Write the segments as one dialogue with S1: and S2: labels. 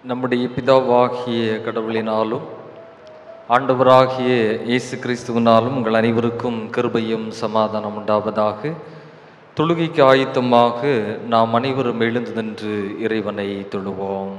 S1: நம்முடைய பிதாவாகிய கடவுளினாலும் ஆண்டவராகிய இயேசு கிறிஸ்துவினாலும் உங்கள் அனைவருக்கும் கிருபையும் சமாதானம் உண்டாவதாக தொழுகைக்கு ஆயத்தமாக நாம் அனைவரும் எழுந்து நின்று இறைவனை தொழுவோம்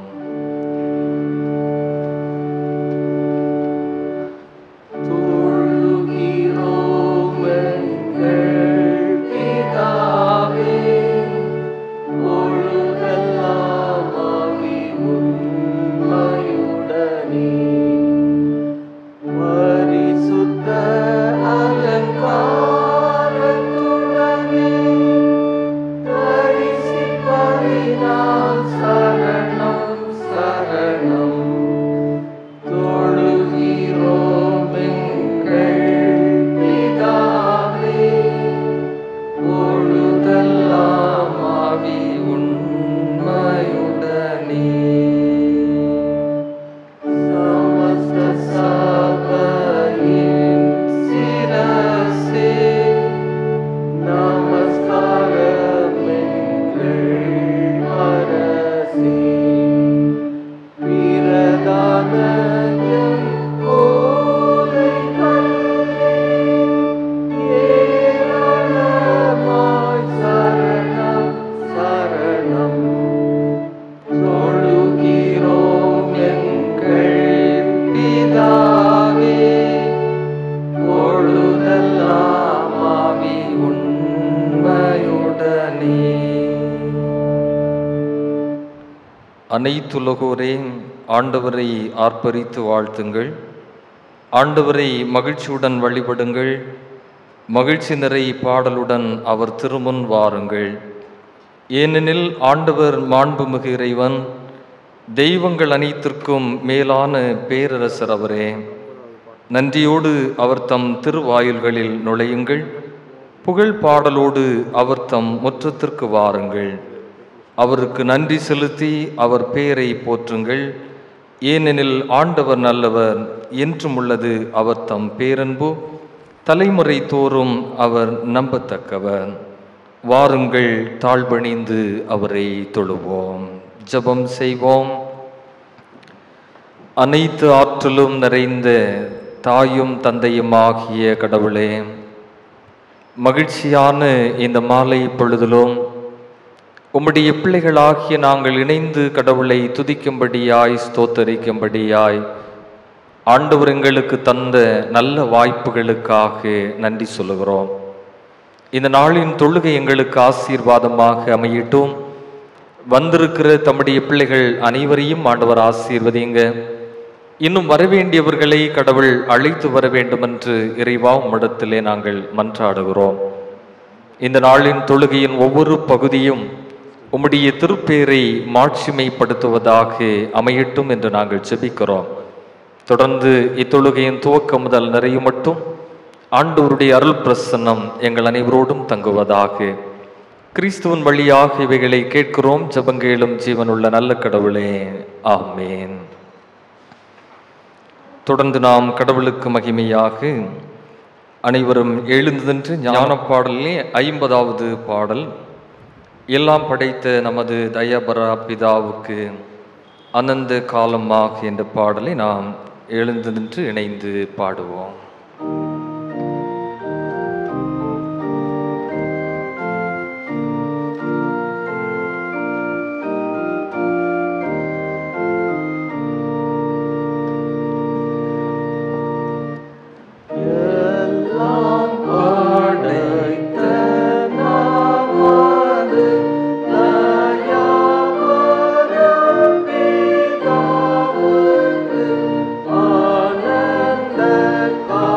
S1: அனைத்துலகோரே ஆண்டவரை ஆர்ப்பரித்து வாழ்த்துங்கள் ஆண்டவரை மகிழ்ச்சியுடன் வழிபடுங்கள் மகிழ்ச்சி நிறை பாடலுடன் அவர் திருமுன் வாருங்கள் ஏனெனில் ஆண்டவர் மாண்புமிகு இறைவன் தெய்வங்கள் அனைத்திற்கும் மேலான பேரரசர் அவரே நன்றியோடு அவர் தம் திருவாயில்களில் நுழையுங்கள் புகழ் பாடலோடு அவர் தம் முற்றத்திற்கு வாருங்கள் அவருக்கு நன்றி செலுத்தி அவர் பெயரை போற்றுங்கள் ஏனெனில் ஆண்டவர் நல்லவர் என்றும் உள்ளது அவர் தம் பேரன்பு தலைமுறை தோறும் அவர் நம்பத்தக்கவர் வாருங்கள் தாழ்பணிந்து அவரை தொழுவோம் ஜபம் செய்வோம் அனைத்து ஆற்றலும் நிறைந்த தாயும் தந்தையும் ஆகிய கடவுளே மகிழ்ச்சியான இந்த மாலை பொழுதிலும் உம்முடைய பிள்ளைகளாகிய நாங்கள் இணைந்து கடவுளை துதிக்கும்படியாய் ஸ்தோத்தரிக்கும்படியாய் ஆண்டவர் எங்களுக்கு தந்த நல்ல வாய்ப்புகளுக்காக நன்றி சொல்லுகிறோம் இந்த நாளின் தொழுகை எங்களுக்கு ஆசீர்வாதமாக அமையட்டும் வந்திருக்கிற தம்முடைய பிள்ளைகள் அனைவரையும் ஆண்டவர் ஆசீர்வதிங்க இன்னும் வரவேண்டியவர்களை கடவுள் அழைத்து வர வேண்டும் என்று இறைவா உம்மிடத்திலே நாங்கள் மன்றாடுகிறோம் இந்த நாளின் தொழுகையின் ஒவ்வொரு பகுதியும் உம்முடைய திருப்பேரை மாட்சிமைப்படுத்துவதாக அமையட்டும் என்று நாங்கள் செபிக்கிறோம் தொடர்ந்து இத்தொழுகையின் துவக்கம் முதல் நிறைய மட்டும் ஆண்டவருடைய அருள் பிரசன்னம் எங்கள் அனைவரோடும் தங்குவதாக கிறிஸ்துவின் வழியாக இவைகளை கேட்கிறோம் ஜபங்கேளும் ஜீவனுள்ள நல்ல கடவுளே ஆமேன் தொடர்ந்து நாம் கடவுளுக்கு மகிமையாக அனைவரும் எழுந்து நின்று ஞான பாடலிலே ஐம்பதாவது பாடல் எல்லாம் படைத்த நமது தயபரா பிதாவுக்கு அனந்த காலமாக என்ற பாடலை நாம் எழுந்து நின்று இணைந்து பாடுவோம்
S2: ஆனந்த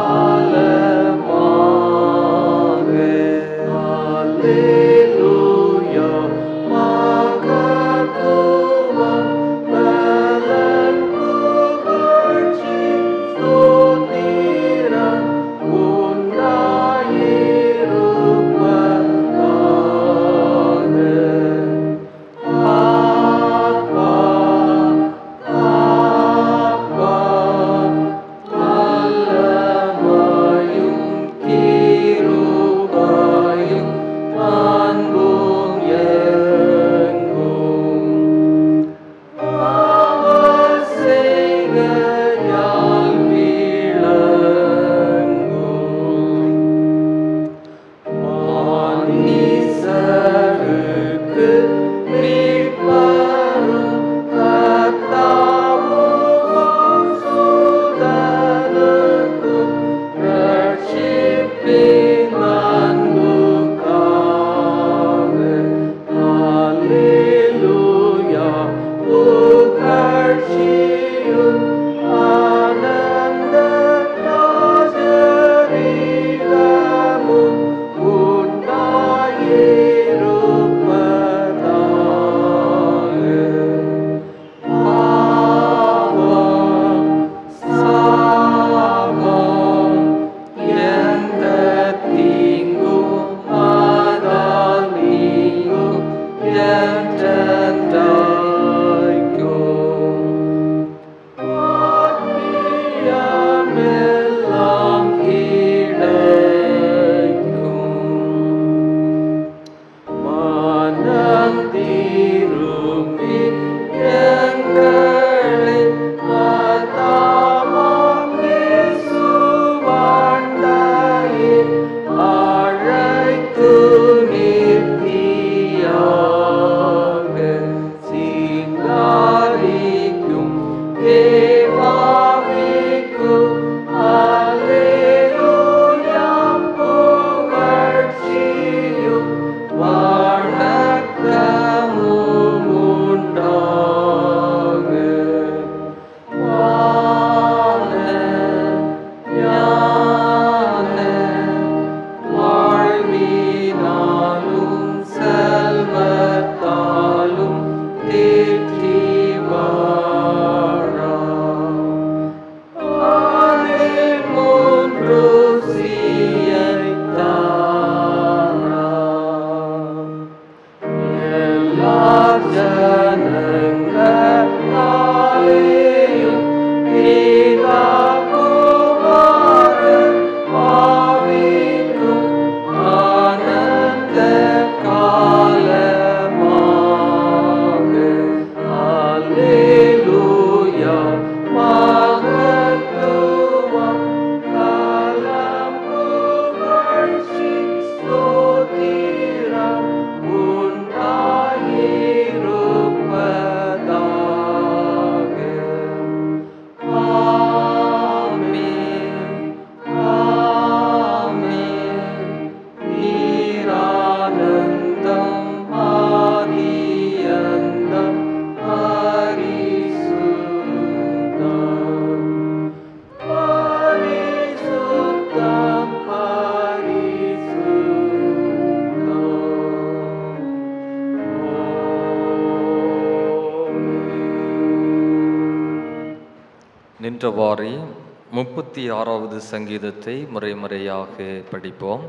S1: நின்றவாறே முப்பத்தி ஆறாவது சங்கீதத்தை முறைமுறையாக படிப்போம்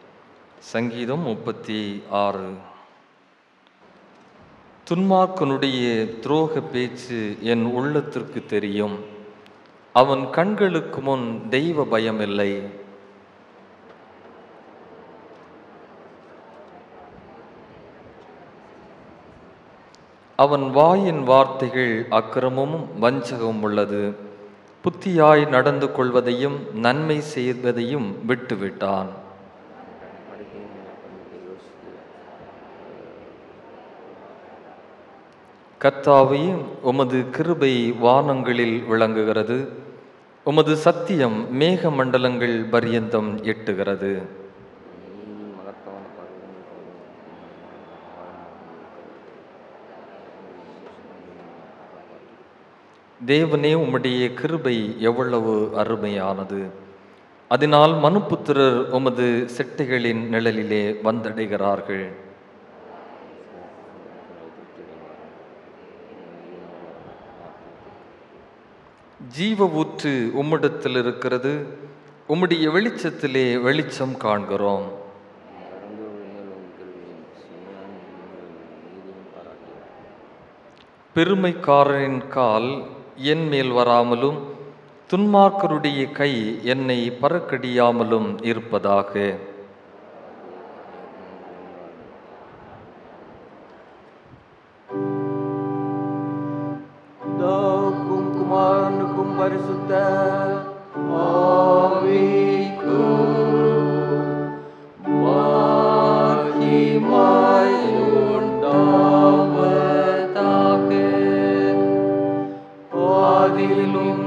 S1: சங்கீதம் முப்பத்தி ஆறு துன்மார்க்கனுடைய துரோக பேச்சு என் உள்ளத்திற்கு தெரியும் அவன் கண்களுக்கு முன் தெய்வ பயமில்லை அவன் வாயின் வார்த்தைகள் அக்கிரமமும் வஞ்சகமும் உள்ளது புத்தியாய் நடந்து கொள்வதையும் நன்மை செய்வதையும் விட்டுவிட்டான் கர்த்தாவே உமது கிருபை வானங்களில் விளங்குகிறது உமது சத்தியம் மேக மண்டலங்கள் பரியந்தம் எட்டுகிறது தேவனே உம்முடைய கிருபை எவ்வளவு அருமையானது அதனால் மனுப்புத்திரர் உமது செட்டைகளின் நிழலிலே வந்தடைகிறார்கள் ஜீவ ஊற்று உம்மிடத்தில் இருக்கிறது உம்முடைய வெளிச்சத்திலே வெளிச்சம் காண்கிறோம் பெருமைக்காரனின் கால் என் மேல் வராமலும் துன்மார்க்கருடைய கை என்னை பறக்கடியாமலும் இருப்பதாக
S2: பிதாவுக்கும் குமாரனுக்கும் பரிசுத்த ஆவிக்கும் மகிமையுண்டாவதாக. ஆதியிலும்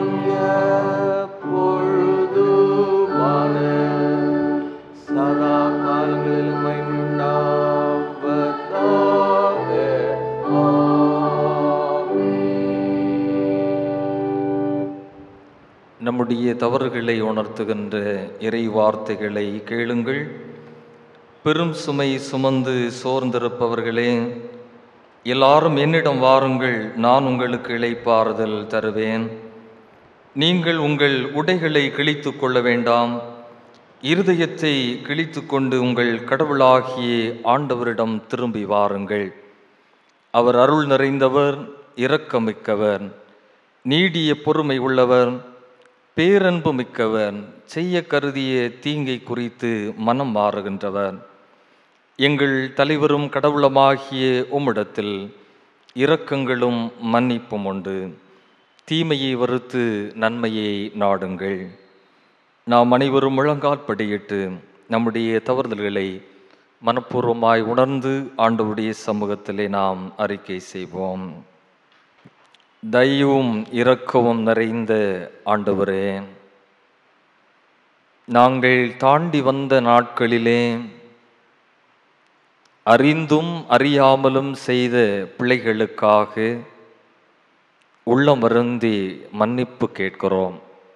S2: எப்பொழுதுமான சதா காலங்களிலும் உண்டாவதாக. ஆமென்.
S1: நம்முடைய தவறுகளை உணர்த்துகின்ற இறை வார்த்தைகளை கேளுங்கள் பெரும் சுமை சுமந்து சோர்ந்திருப்பவர்களே எல்லாரும் என்னிடம் வாருங்கள் நான் உங்களுக்கு இளைப்பாறுதல் தருவேன் நீங்கள் உங்கள் உடைகளை கிழித்துக் கொள்ள வேண்டாம் இருதயத்தை கிழித்துக் கொண்டு உங்கள் கடவுளாகிய ஆண்டவரிடம் திரும்பி வாருங்கள் அவர் அருள் நிறைந்தவர் இரக்கமிக்கவர் நீடிய பொறுமை உள்ளவர் பேரன்பு மிக்கவர் செய்ய கருதிய தீங்கை குறித்து மனம் மாறுகின்றவர் எங்கள் தலைவரும் கடவுளமாகிய உம்மிடத்தில் இரக்கங்களும் மன்னிப்பும் உண்டு தீமையை வறுத்து நன்மையை நாடுங்கள் நாம் அனைவரும் முழங்காற்படியிட்டு நம்முடைய தவறுதல்களை மனப்பூர்வமாய் உணர்ந்து ஆண்டவருடைய சமூகத்திலே நாம் அறிக்கை செய்வோம் தயவும் இரக்கமும் நிறைந்த ஆண்டவரே நாங்கள் தாண்டி வந்த நாட்களிலே அறிந்தும் அறியாமலும் செய்த பிள்ளைகளுக்காக உள்ளமருந்தி மன்னிப்பு கேட்கிறோம்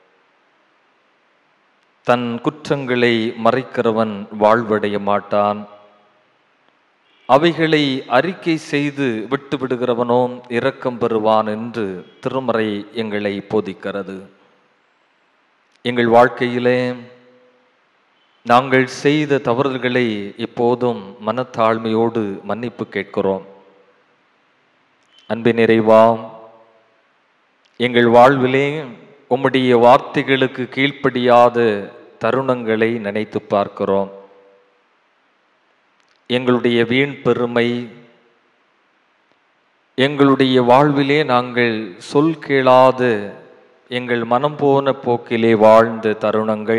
S1: தன் குற்றங்களை மறைக்கிறவன் வாழ்வடைய மாட்டான் அவைகளை அறிக்கை செய்து விட்டு விடுகிறவனோ இரக்கம் பெறுவான் என்று திருமறை எங்களை போதிக்கிறது எங்கள் வாழ்க்கையிலே நாங்கள் செய்த தவறுகளை இப்போதும் மனத்தாழ்மையோடு மன்னிப்பு கேட்கிறோம் அன்பின் நிறைவாம் எங்கள் வாழ்விலே உம்முடைய வார்த்தைகளுக்கு கீழ்ப்படியாத தருணங்களை நினைத்து பார்க்கிறோம் எங்களுடைய வீண் பெருமை எங்களுடைய வாழ்விலே நாங்கள் சொல் கேளாத எங்கள் மனம் போன போக்கிலே வாழ்ந்த தருணங்கள்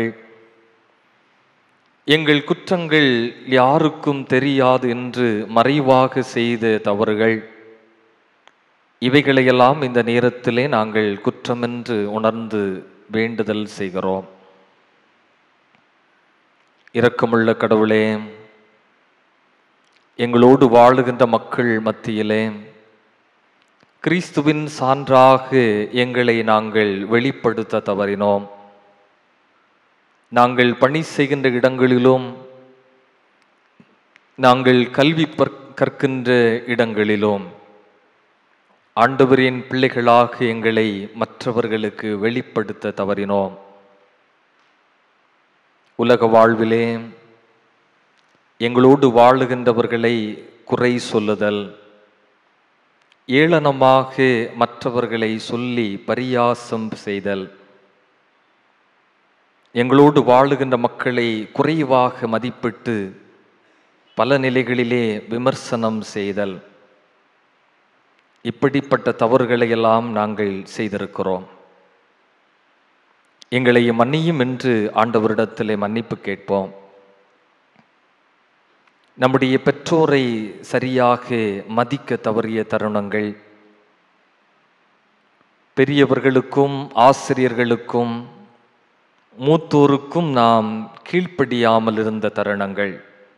S1: எங்கள் குற்றங்கள் யாருக்கும் தெரியாது என்று மறைவாக செய்த தவறுகள் இவைகளையெல்லாம் இந்த நேரத்திலே நாங்கள் குற்றமென்று உணர்ந்து வேண்டுதல் செய்கிறோம் இரக்கமுள்ள கடவுளே எங்களோடு வாழுகின்ற மக்கள் மத்தியிலே கிறிஸ்துவின் சான்றாக எங்களை நாங்கள் வெளிப்படுத்த தவறினோம் நாங்கள் பணி செய்கின்ற இடங்களிலும் நாங்கள் கல்வி பற்- கற்கின்ற இடங்களிலும் ஆண்டவரின் பிள்ளைகளாக எங்களை மற்றவர்களுக்கு வெளிப்படுத்த தவறினோம் உலக வாழ்விலே எங்களோடு வாழுகின்றவர்களை குறை சொல்லுதல் ஏளனமாக மற்றவர்களை சொல்லி பரியாசம் செய்தல் எங்களோடு வாழுகின்ற மக்களை குறைவாக மதிப்பிட்டு பல நிலைகளிலே விமர்சனம் செய்தல் இப்படிப்பட்ட தவறுகளை எல்லாம் நாங்கள் செய்திருக்கிறோம் எங்களை மன்னியும் என்று ஆண்டவரிடத்திலே மன்னிப்பு கேட்போம் நம்முடைய பெற்றோரை சரியாக மதிக்க தவறிய தருணங்கள் பெரியவர்களுக்கும் ஆசிரியர்களுக்கும் மூத்தோருக்கும் நாம் கீழ்ப்படியாமல் இருந்த தருணங்கள்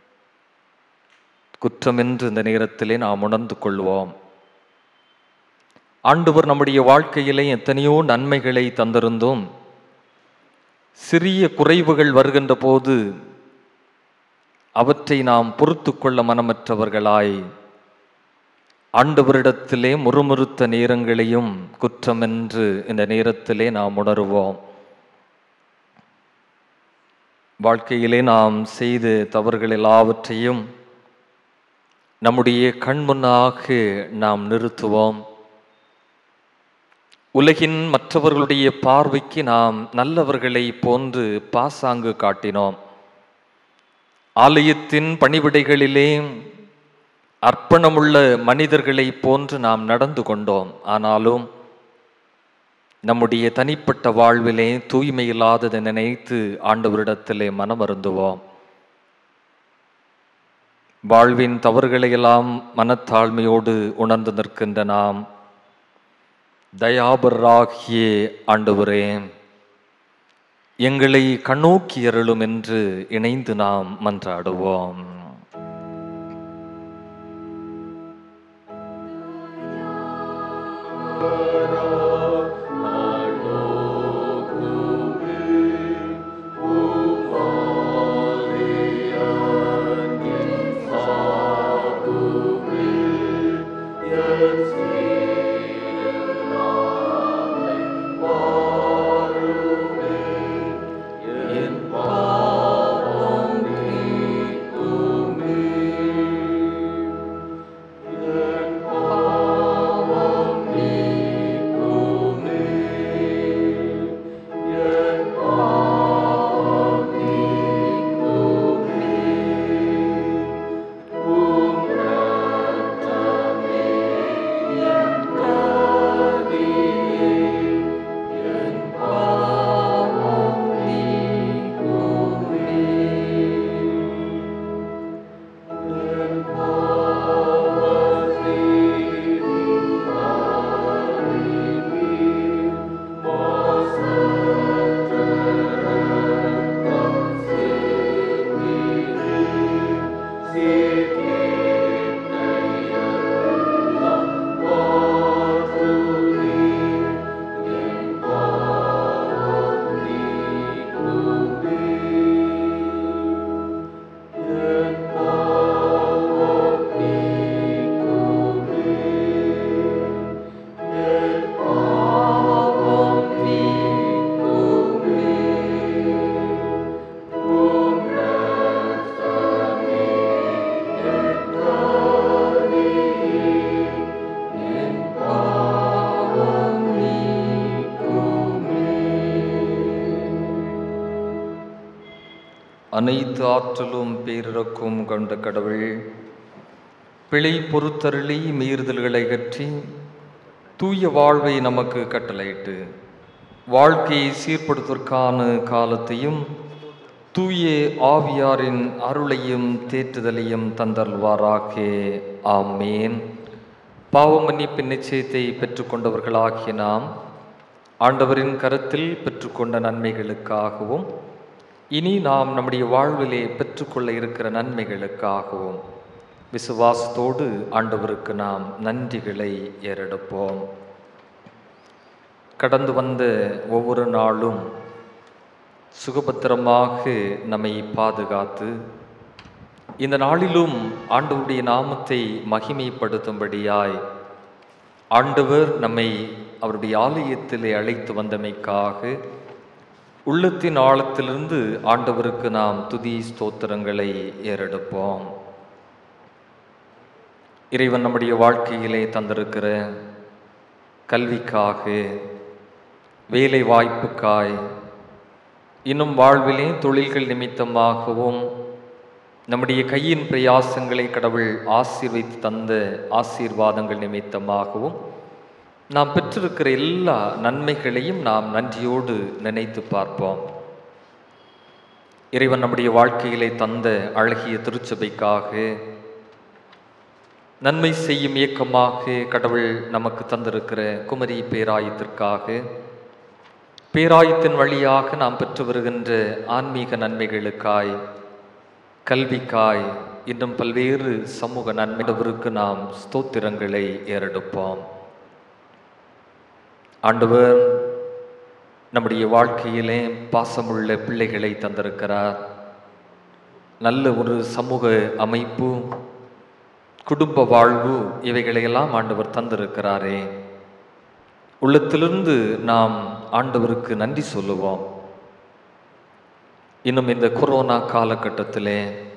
S1: குற்றமென்று இந்த நேரத்திலே நாம் உணர்ந்து கொள்வோம் ஆண்டவர் நம்முடைய வாழ்க்கையிலே எத்தனையோ நன்மைகளை தந்திருந்தோம் சிறிய குறைவுகள் வருகின்ற போது அவற்றை நாம் பொறுத்து கொள்ள மனமற்றவர்களாய் ஆண்டவரிடத்திலே முறுமுறுத்த நேரங்களையும் குற்றமென்று இந்த நேரத்திலே நாம் உணருவோம் வாழ்க்கையிலே நாம் செய்த தவறுகள் எல்லாவற்றையும் நம்முடைய கண்முன்னாக நாம் நிறுத்துவோம் உலகின் மற்றவர்களுடைய பார்வைக்கு நாம் நல்லவர்களை போன்று பாசாங்கு காட்டினோம் ஆலயத்தின் பணிவிடைகளிலே அர்ப்பணமுள்ள மனிதர்களை போன்று நாம் நடந்து கொண்டோம் ஆனாலும் நம்முடைய தனிப்பட்ட வாழ்விலே தூய்மை இல்லாததை நினைத்து ஆண்டவரிடத்திலே மனம் அருந்துவோம் வாழ்வின் தவறுகளையெல்லாம் மனத்தாழ்மையோடு உணர்ந்து நிற்கின்ற நாம் தயாபராகிய ஆண்டவரே எங்களை கண்ணோக்கி அருளும் என்று இணைந்து நாம் மன்றாடுவோம் அனைத்து ஆற்றலும் பேரிறக்கும் கொண்ட கடவுள் பிழை பொறுத்தருளி மீறுதல்களை கற்றி தூய வாழ்வை நமக்கு கட்டளையிட்டு வாழ்க்கையை சீர்படுத்துவதற்கான காலத்தையும் தூய ஆவியாரின் அருளையும் தேற்றுதலையும் தந்தல்வாராக ஆமேன் பாவ மன்னிப்பின் நிச்சயத்தை பெற்றுக்கொண்டவர்களாகிய நாம் ஆண்டவரின் கருத்தில் பெற்றுக்கொண்ட நன்மைகளுக்காகவும் இனி நாம் நம்முடைய வாழ்விலே பெற்றுக்கொள்ள இருக்கிற நன்மைகளுக்காகவும் விசுவாசத்தோடு ஆண்டவருக்கு நாம் நன்றிகளை ஏறெடுப்போம் கடந்து வந்த ஒவ்வொரு நாளும் சுகபத்திரமாக நம்மை பாதுகாத்து இந்த நாளிலும் ஆண்டவருடைய நாமத்தை மகிமைப்படுத்தும்படியாய் ஆண்டவர் நம்மை அவருடைய ஆலயத்திலே அழைத்து வந்தமைக்காக உள்ளத்தின் ஆழத்திலிருந்து ஆண்டவருக்கு நாம் துதி ஸ்தோத்திரங்களை ஏறெடுப்போம் இறைவன் நம்முடைய வாழ்க்கையிலே தந்திருக்கிற கல்விக்காக வேலை வாய்ப்புக்காய் இன்னும் வாழ்விலே தொழில்கள் நிமித்தமாகவும் நம்முடைய கையின் பிரயாசங்களை கடவுள் ஆசீர்வைத்து தந்த ஆசீர்வாதங்கள் நிமித்தமாகவும் நாம் பெற்றிருக்கிற எல்லா நன்மைகளையும் நாம் நன்றியோடு நினைத்து பார்ப்போம் இறைவன் நம்முடைய வாழ்க்கையிலே தந்த அழகிய திருச்சபைக்காக நன்மை செய்யும் இயக்கமாக கடவுள் நமக்கு தந்திருக்கிற குமரி பேராயத்திற்காக பேராயத்தின் வழியாக நாம் பெற்று வருகின்ற ஆன்மீக நன்மைகளுக்காய் கல்விக்காய் இன்னும் பல்வேறு சமூக நன்மைகளுக்கு நாம் ஸ்தோத்திரங்களை ஏறெடுப்போம் ஆண்டவர் நம்முடைய வாழ்க்கையிலே பாசமுள்ள பிள்ளைகளை தந்திருக்கிறார் நல்ல ஒரு சமூக அமைப்பு குடும்ப வாழ்வு இவைகளையெல்லாம் ஆண்டவர் தந்திருக்கிறாரே உள்ளத்திலிருந்து நாம் ஆண்டவருக்கு நன்றி சொல்லுவோம் இன்னும் இந்த கொரோனா காலகட்டத்திலே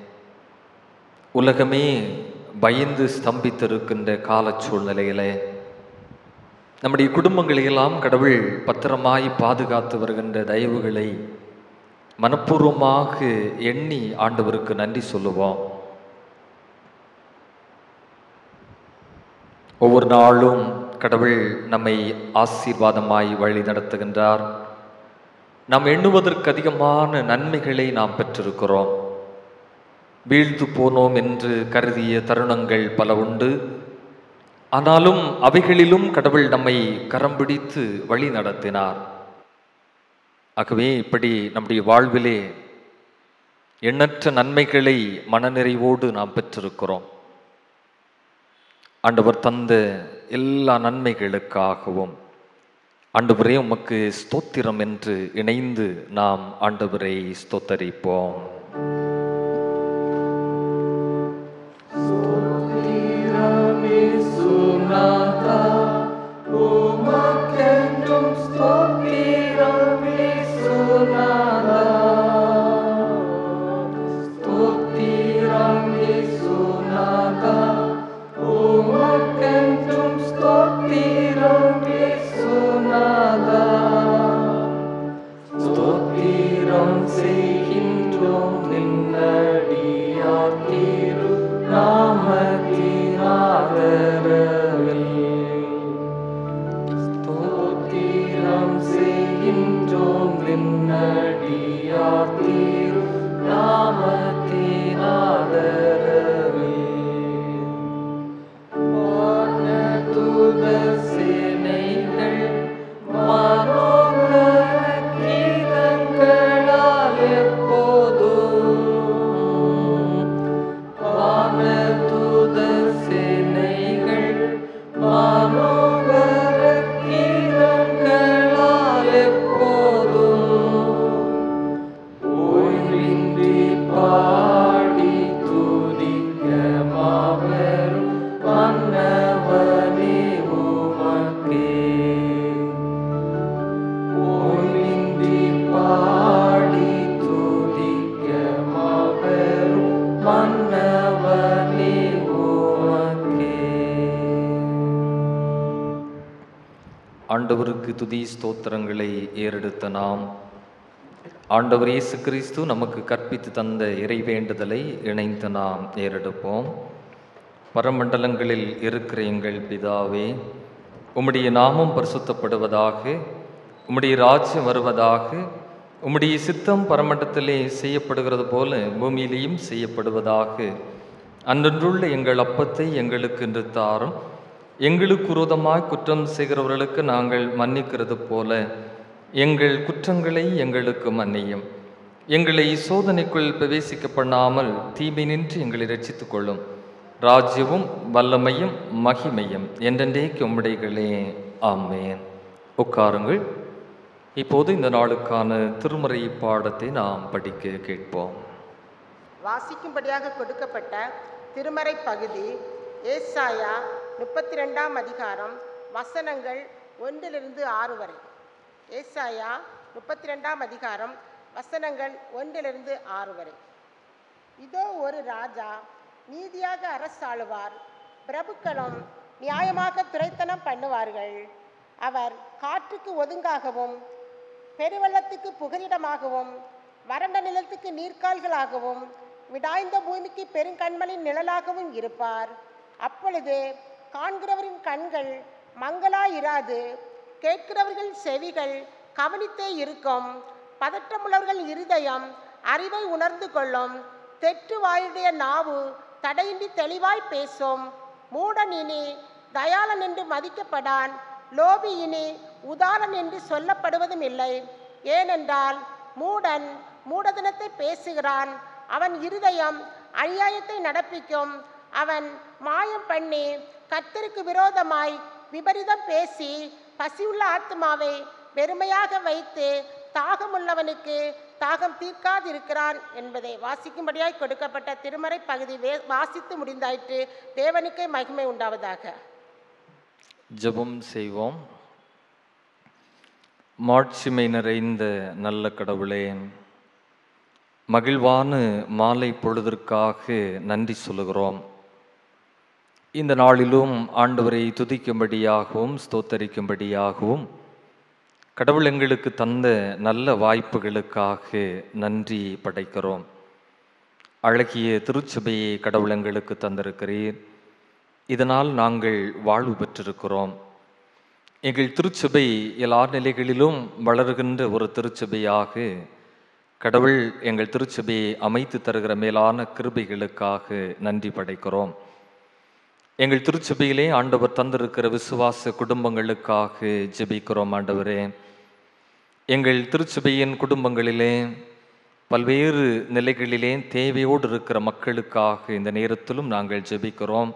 S1: உலகமே பயந்து ஸ்தம்பித்திருக்கின்ற கால சூழ்நிலையிலே நம்முடைய குடும்பங்களையெல்லாம் கடவுள் பத்திரமாய் பாதுகாத்து வருகின்ற தயவுகளை மனப்பூர்வமாக எண்ணி ஆண்டவருக்கு நன்றி சொல்லுவோம் ஒவ்வொரு நாளும் கடவுள் நம்மை ஆசீர்வாதமாய் வழி நடத்துகின்றார் நாம் எண்ணுவதற்கு அதிகமான நன்மைகளை நாம் பெற்றிருக்கிறோம் வீழ்ந்து போனோம் என்று கருதிய தருணங்கள் பல உண்டு ஆனாலும் அவைகளிலும் கடவுள் நம்மை கரம் பிடித்து வழி நடத்தினார் ஆகவே இப்படி நம்முடைய வாழ்விலே எண்ணற்ற நன்மைகளை மனநிறைவோடு நாம் பெற்றிருக்கிறோம் ஆண்டவர் தந்த எல்லா நன்மைகளுக்காகவும் ஆண்டவரே உமக்கு ஸ்தோத்திரம் என்று இணைந்து நாம் ஆண்டவரை ஸ்தோத்தரிப்போம்
S2: ஸ்தோத்திரம் செய்கின்றோம் நின்னடியார் தீரு நாமத்தின் ஆதரவில் ஸ்தோத்திரம் செய்கின்றோம் நின்னடியார் தீரு நாமத்தின் ஆதரவில் வானதூதர் சேனைகள் மனோகர கீதங்களால் எப்போதும் வானதூதர் சேனைகள் மனோகர கீதங்களால் எப்போதும் ஓய்வின்றி பாடி துதிக்க மாபெரும் மன்னவனே உமக்கே ஓய்வின்றி பாடி துதிக்க மாபெரும் மன்னவனே உமக்கே
S1: ஆண்டவருக்கு துதி ஸ்தோத்திரங்களை ஏறெடுத்த நாம் ஆண்டவர் இயேசு கிறிஸ்து நமக்கு கற்பித்து தந்த இறைவேண்டுதலை இணைந்து நாம் ஏறெடுப்போம் பரமண்டலங்களில் இருக்கிற எங்கள் பிதாவே உம்முடைய நாமம் பரிசுத்தப்படுவதாக உம்முடைய ராஜ்யம் வருவதாக உம்முடைய சித்தம் பரமண்டத்திலே செய்யப்படுகிறது போல பூமியிலேயும் செய்யப்படுவதாக அன்றன்றுள்ள எங்கள் அப்பத்தை எங்களுக்கு இன்று தாரும் எங்களுக்கு விரோதமாய் குற்றம் செய்கிறவர்களுக்கு நாங்கள் மன்னிக்கிறது போல எங்கள் குற்றங்களை எங்களுக்கு மன்னியும் எங்களை சோதனைக்குள் பிரவேசிக்க பண்ணாமல் தீமை நின்று எங்களை ரட்சித்துக் கொள்ளும் ராஜ்யமும் வல்லமையும் மகிமையும் என்றென்றைக்கு உம்முடைகளே ஆமேன் உட்காருங்கள் இப்போது இந்த நாளுக்கான திருமறை பாடத்தை நாம் படிக்க கேட்போம்
S3: வாசிக்கும்படியாக கொடுக்கப்பட்ட திருமறை பகுதி ஏசாயா முப்பத்தி ரெண்டாம் அதிகாரம் வசனங்கள் ஒன்றிலிருந்து ஆறு வரை ஏசாயா முப்பத்தி ரெண்டாம் அதிகாரம் வசனங்கள் ஒன்றிலிருந்து ஆறு வரை இதோ ஒரு ராஜா நீதியாக அரசாளுவார் பிரபுக்களும் நியாயமாக துரைத்தனம் பண்ணுவார்கள் அவர் காற்றுக்கு ஒதுங்காகவும் பெருவெள்ளத்துக்கு புகலிடமாகவும் வறண்ட நிலத்துக்கு நீர்க்கால்களாகவும் விடாய்ந்த பூமிக்கு பெருங்கண்மலின் நிழலாகவும் இருப்பார் அப்பொழுது காண்கிறவரின் கண்கள் மங்களாயிராது கேட்கிறவர்கள் செவிகள் கவனித்தே இருக்கும் பதற்றமுள்ளவர்கள் இருதயம் அறிவை உணர்ந்து கொள்ளும் தெற்று வாயுடைய நாவு தடையின்றி தெளிவாய் பேசும் மூடன் இனி தயாளன் என்று மதிக்கப்படான் லோபி இனி உதாரன் என்று சொல்லப்படுவதும் இல்லை ஏனென்றால் மூடன் மூடதனத்தை பேசுகிறான் அவன் இருதயம் அநியாயத்தை நடப்பிக்கும் அவன் மாயம் பண்ணி கர்த்தருக்கு விரோதமாய் விபரீதம் பேசி பசியுள்ள ஆத்மாவை வெறுமையாக வைத்து தாகமுள்ளவனுக்கு தாகம் தீர்க்காதிருக்கிறான் என்பதை வாசிக்கும்படியாய் கொடுக்கப்பட்ட திருமறை பகுதி வே வாசித்து முடிந்தாயிற்று தேவனுக்கே மகிமை உண்டாவதாக
S1: ஜெபம் செய்வோம் மாட்சிமை நிறைந்த நல்ல கடவுளே மகிழ்வான மாலை பொழுதிற்காக நன்றி சொல்லுகிறோம் இந்த நாளிலும் ஆண்டவரை துதிக்கும்படியாகவும் ஸ்தோத்தரிக்கும்படியாகவும் கடவுள் எங்களுக்கு தந்த நல்ல வாய்ப்புகளுக்காக நன்றி படைக்கிறோம் அழகிய திருச்சபையை கடவுள் எங்களுக்கு தந்திருக்கிறீர் இதனால் நாங்கள் வாழ்வு பெற்றிருக்கிறோம் எங்கள் திருச்சபை எல்லா நிலைகளிலும் வளருகின்ற ஒரு திருச்சபையாக கடவுள் எங்கள் திருச்சபையை அமைத்து தருகிற மேலான கிருபைகளுக்காக நன்றி படைக்கிறோம் எங்கள் திருச்சபையிலே ஆண்டவர் தந்திருக்கிற விசுவாச குடும்பங்களுக்காக ஜெபிக்கிறோம் ஆண்டவரே எங்கள் திருச்சபையின் குடும்பங்களிலே பல்வேறு நிலைகளிலே தேவையோடு இருக்கிற மக்களுக்காக இந்த நேரத்திலும் நாங்கள் ஜெபிக்கிறோம்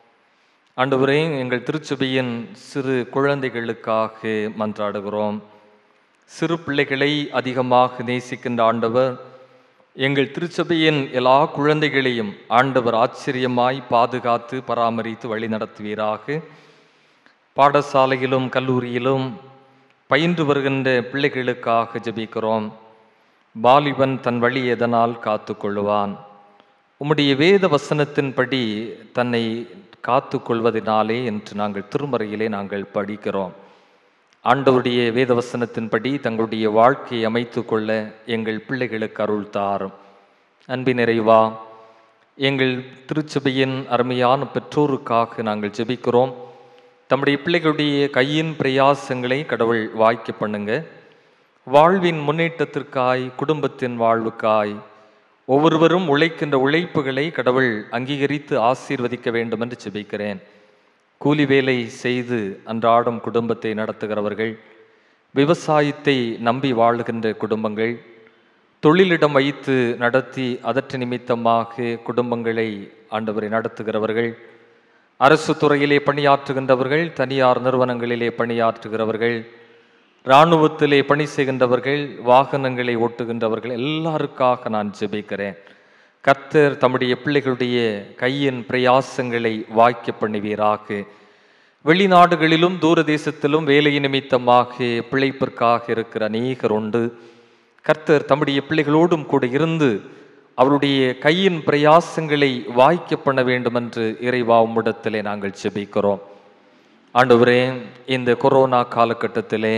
S1: ஆண்டவரே எங்கள் திருச்சபையின் சிறு குழந்தைகளுக்காக மன்றாடுகிறோம் சிறு பிள்ளைகளை அதிகமாக நேசிக்கின்ற ஆண்டவர் எங்கள் திருச்சபையின் எல்லா குழந்தைகளையும் ஆண்டவர் ஆச்சரியமாய் பாதுகாத்து பராமரித்து வழி நடத்துவீராக பாடசாலையிலும் கல்லூரியிலும் பயின்று வருகின்ற பிள்ளைகளுக்காக ஜெபிக்கிறோம் வாலிபன் தன் வழி எதனால் காத்து கொள்ளுவான் உம்முடைய வேத வசனத்தின்படி தன்னை காத்து கொள்வதினாலே என்று நாங்கள் திருமறையிலே நாங்கள் படிக்கிறோம் ஆண்டவருடைய வேத வசனத்தின்படி தங்களுடைய வாழ்க்கையை அமைத்து கொள்ள எங்கள் பிள்ளைகளுக்கு அருள் தாரும் அன்பின் நிறைவா எங்கள் திருச்சபையின் அருமையான பெற்றோருக்காக நாங்கள் ஜெபிக்கிறோம் தம்முடைய பிள்ளைகளுடைய கையின் பிரயாசங்களை கடவுள் வாய்க்க பண்ணுங்க வாழ்வின் முன்னேற்றத்திற்காய் குடும்பத்தின் வாழ்வுக்காய் ஒவ்வொருவரும் உழைக்கின்ற உழைப்புகளை கடவுள் அங்கீகரித்து ஆசீர்வதிக்க வேண்டும் என்று ஜெபிக்கிறேன் கூலி வேலை செய்து அன்றாடம் குடும்பத்தை நடத்துகிறவர்கள் விவசாயத்தை நம்பி வாழுகின்ற குடும்பங்கள் தொழிலிடம் வைத்து நடத்தி அதற்கு நிமித்தமாக குடும்பங்களை ஆண்டவரை நடத்துகிறவர்கள் அரசு துறையிலே பணியாற்றுகின்றவர்கள் தனியார் நிறுவனங்களிலே பணியாற்றுகிறவர்கள் இராணுவத்திலே பணி செய்கின்றவர்கள் வாகனங்களை ஓட்டுகின்றவர்கள் எல்லாருக்காக நான் ஜெபிக்கிறேன் கர்த்தர் தம்முடைய பிள்ளைகளுடைய கையின் பிரயாசங்களை வாய்க்க பண்ணுவீராக வெளிநாடுகளிலும் தூர தேசத்திலும் வேலை நிமித்தமாக பிழைப்பிற்காக இருக்கிற அநேகர் உண்டு கர்த்தர் தம்முடைய பிள்ளைகளோடும் கூட இருந்து அவருடைய கையின் பிரயாசங்களை வாய்க்க பண்ண வேண்டும் என்று இறைவா உம்மிடத்திலே நாங்கள் ஜெபிக்கிறோம் ஆண்டவரே இந்த கொரோனா காலகட்டத்திலே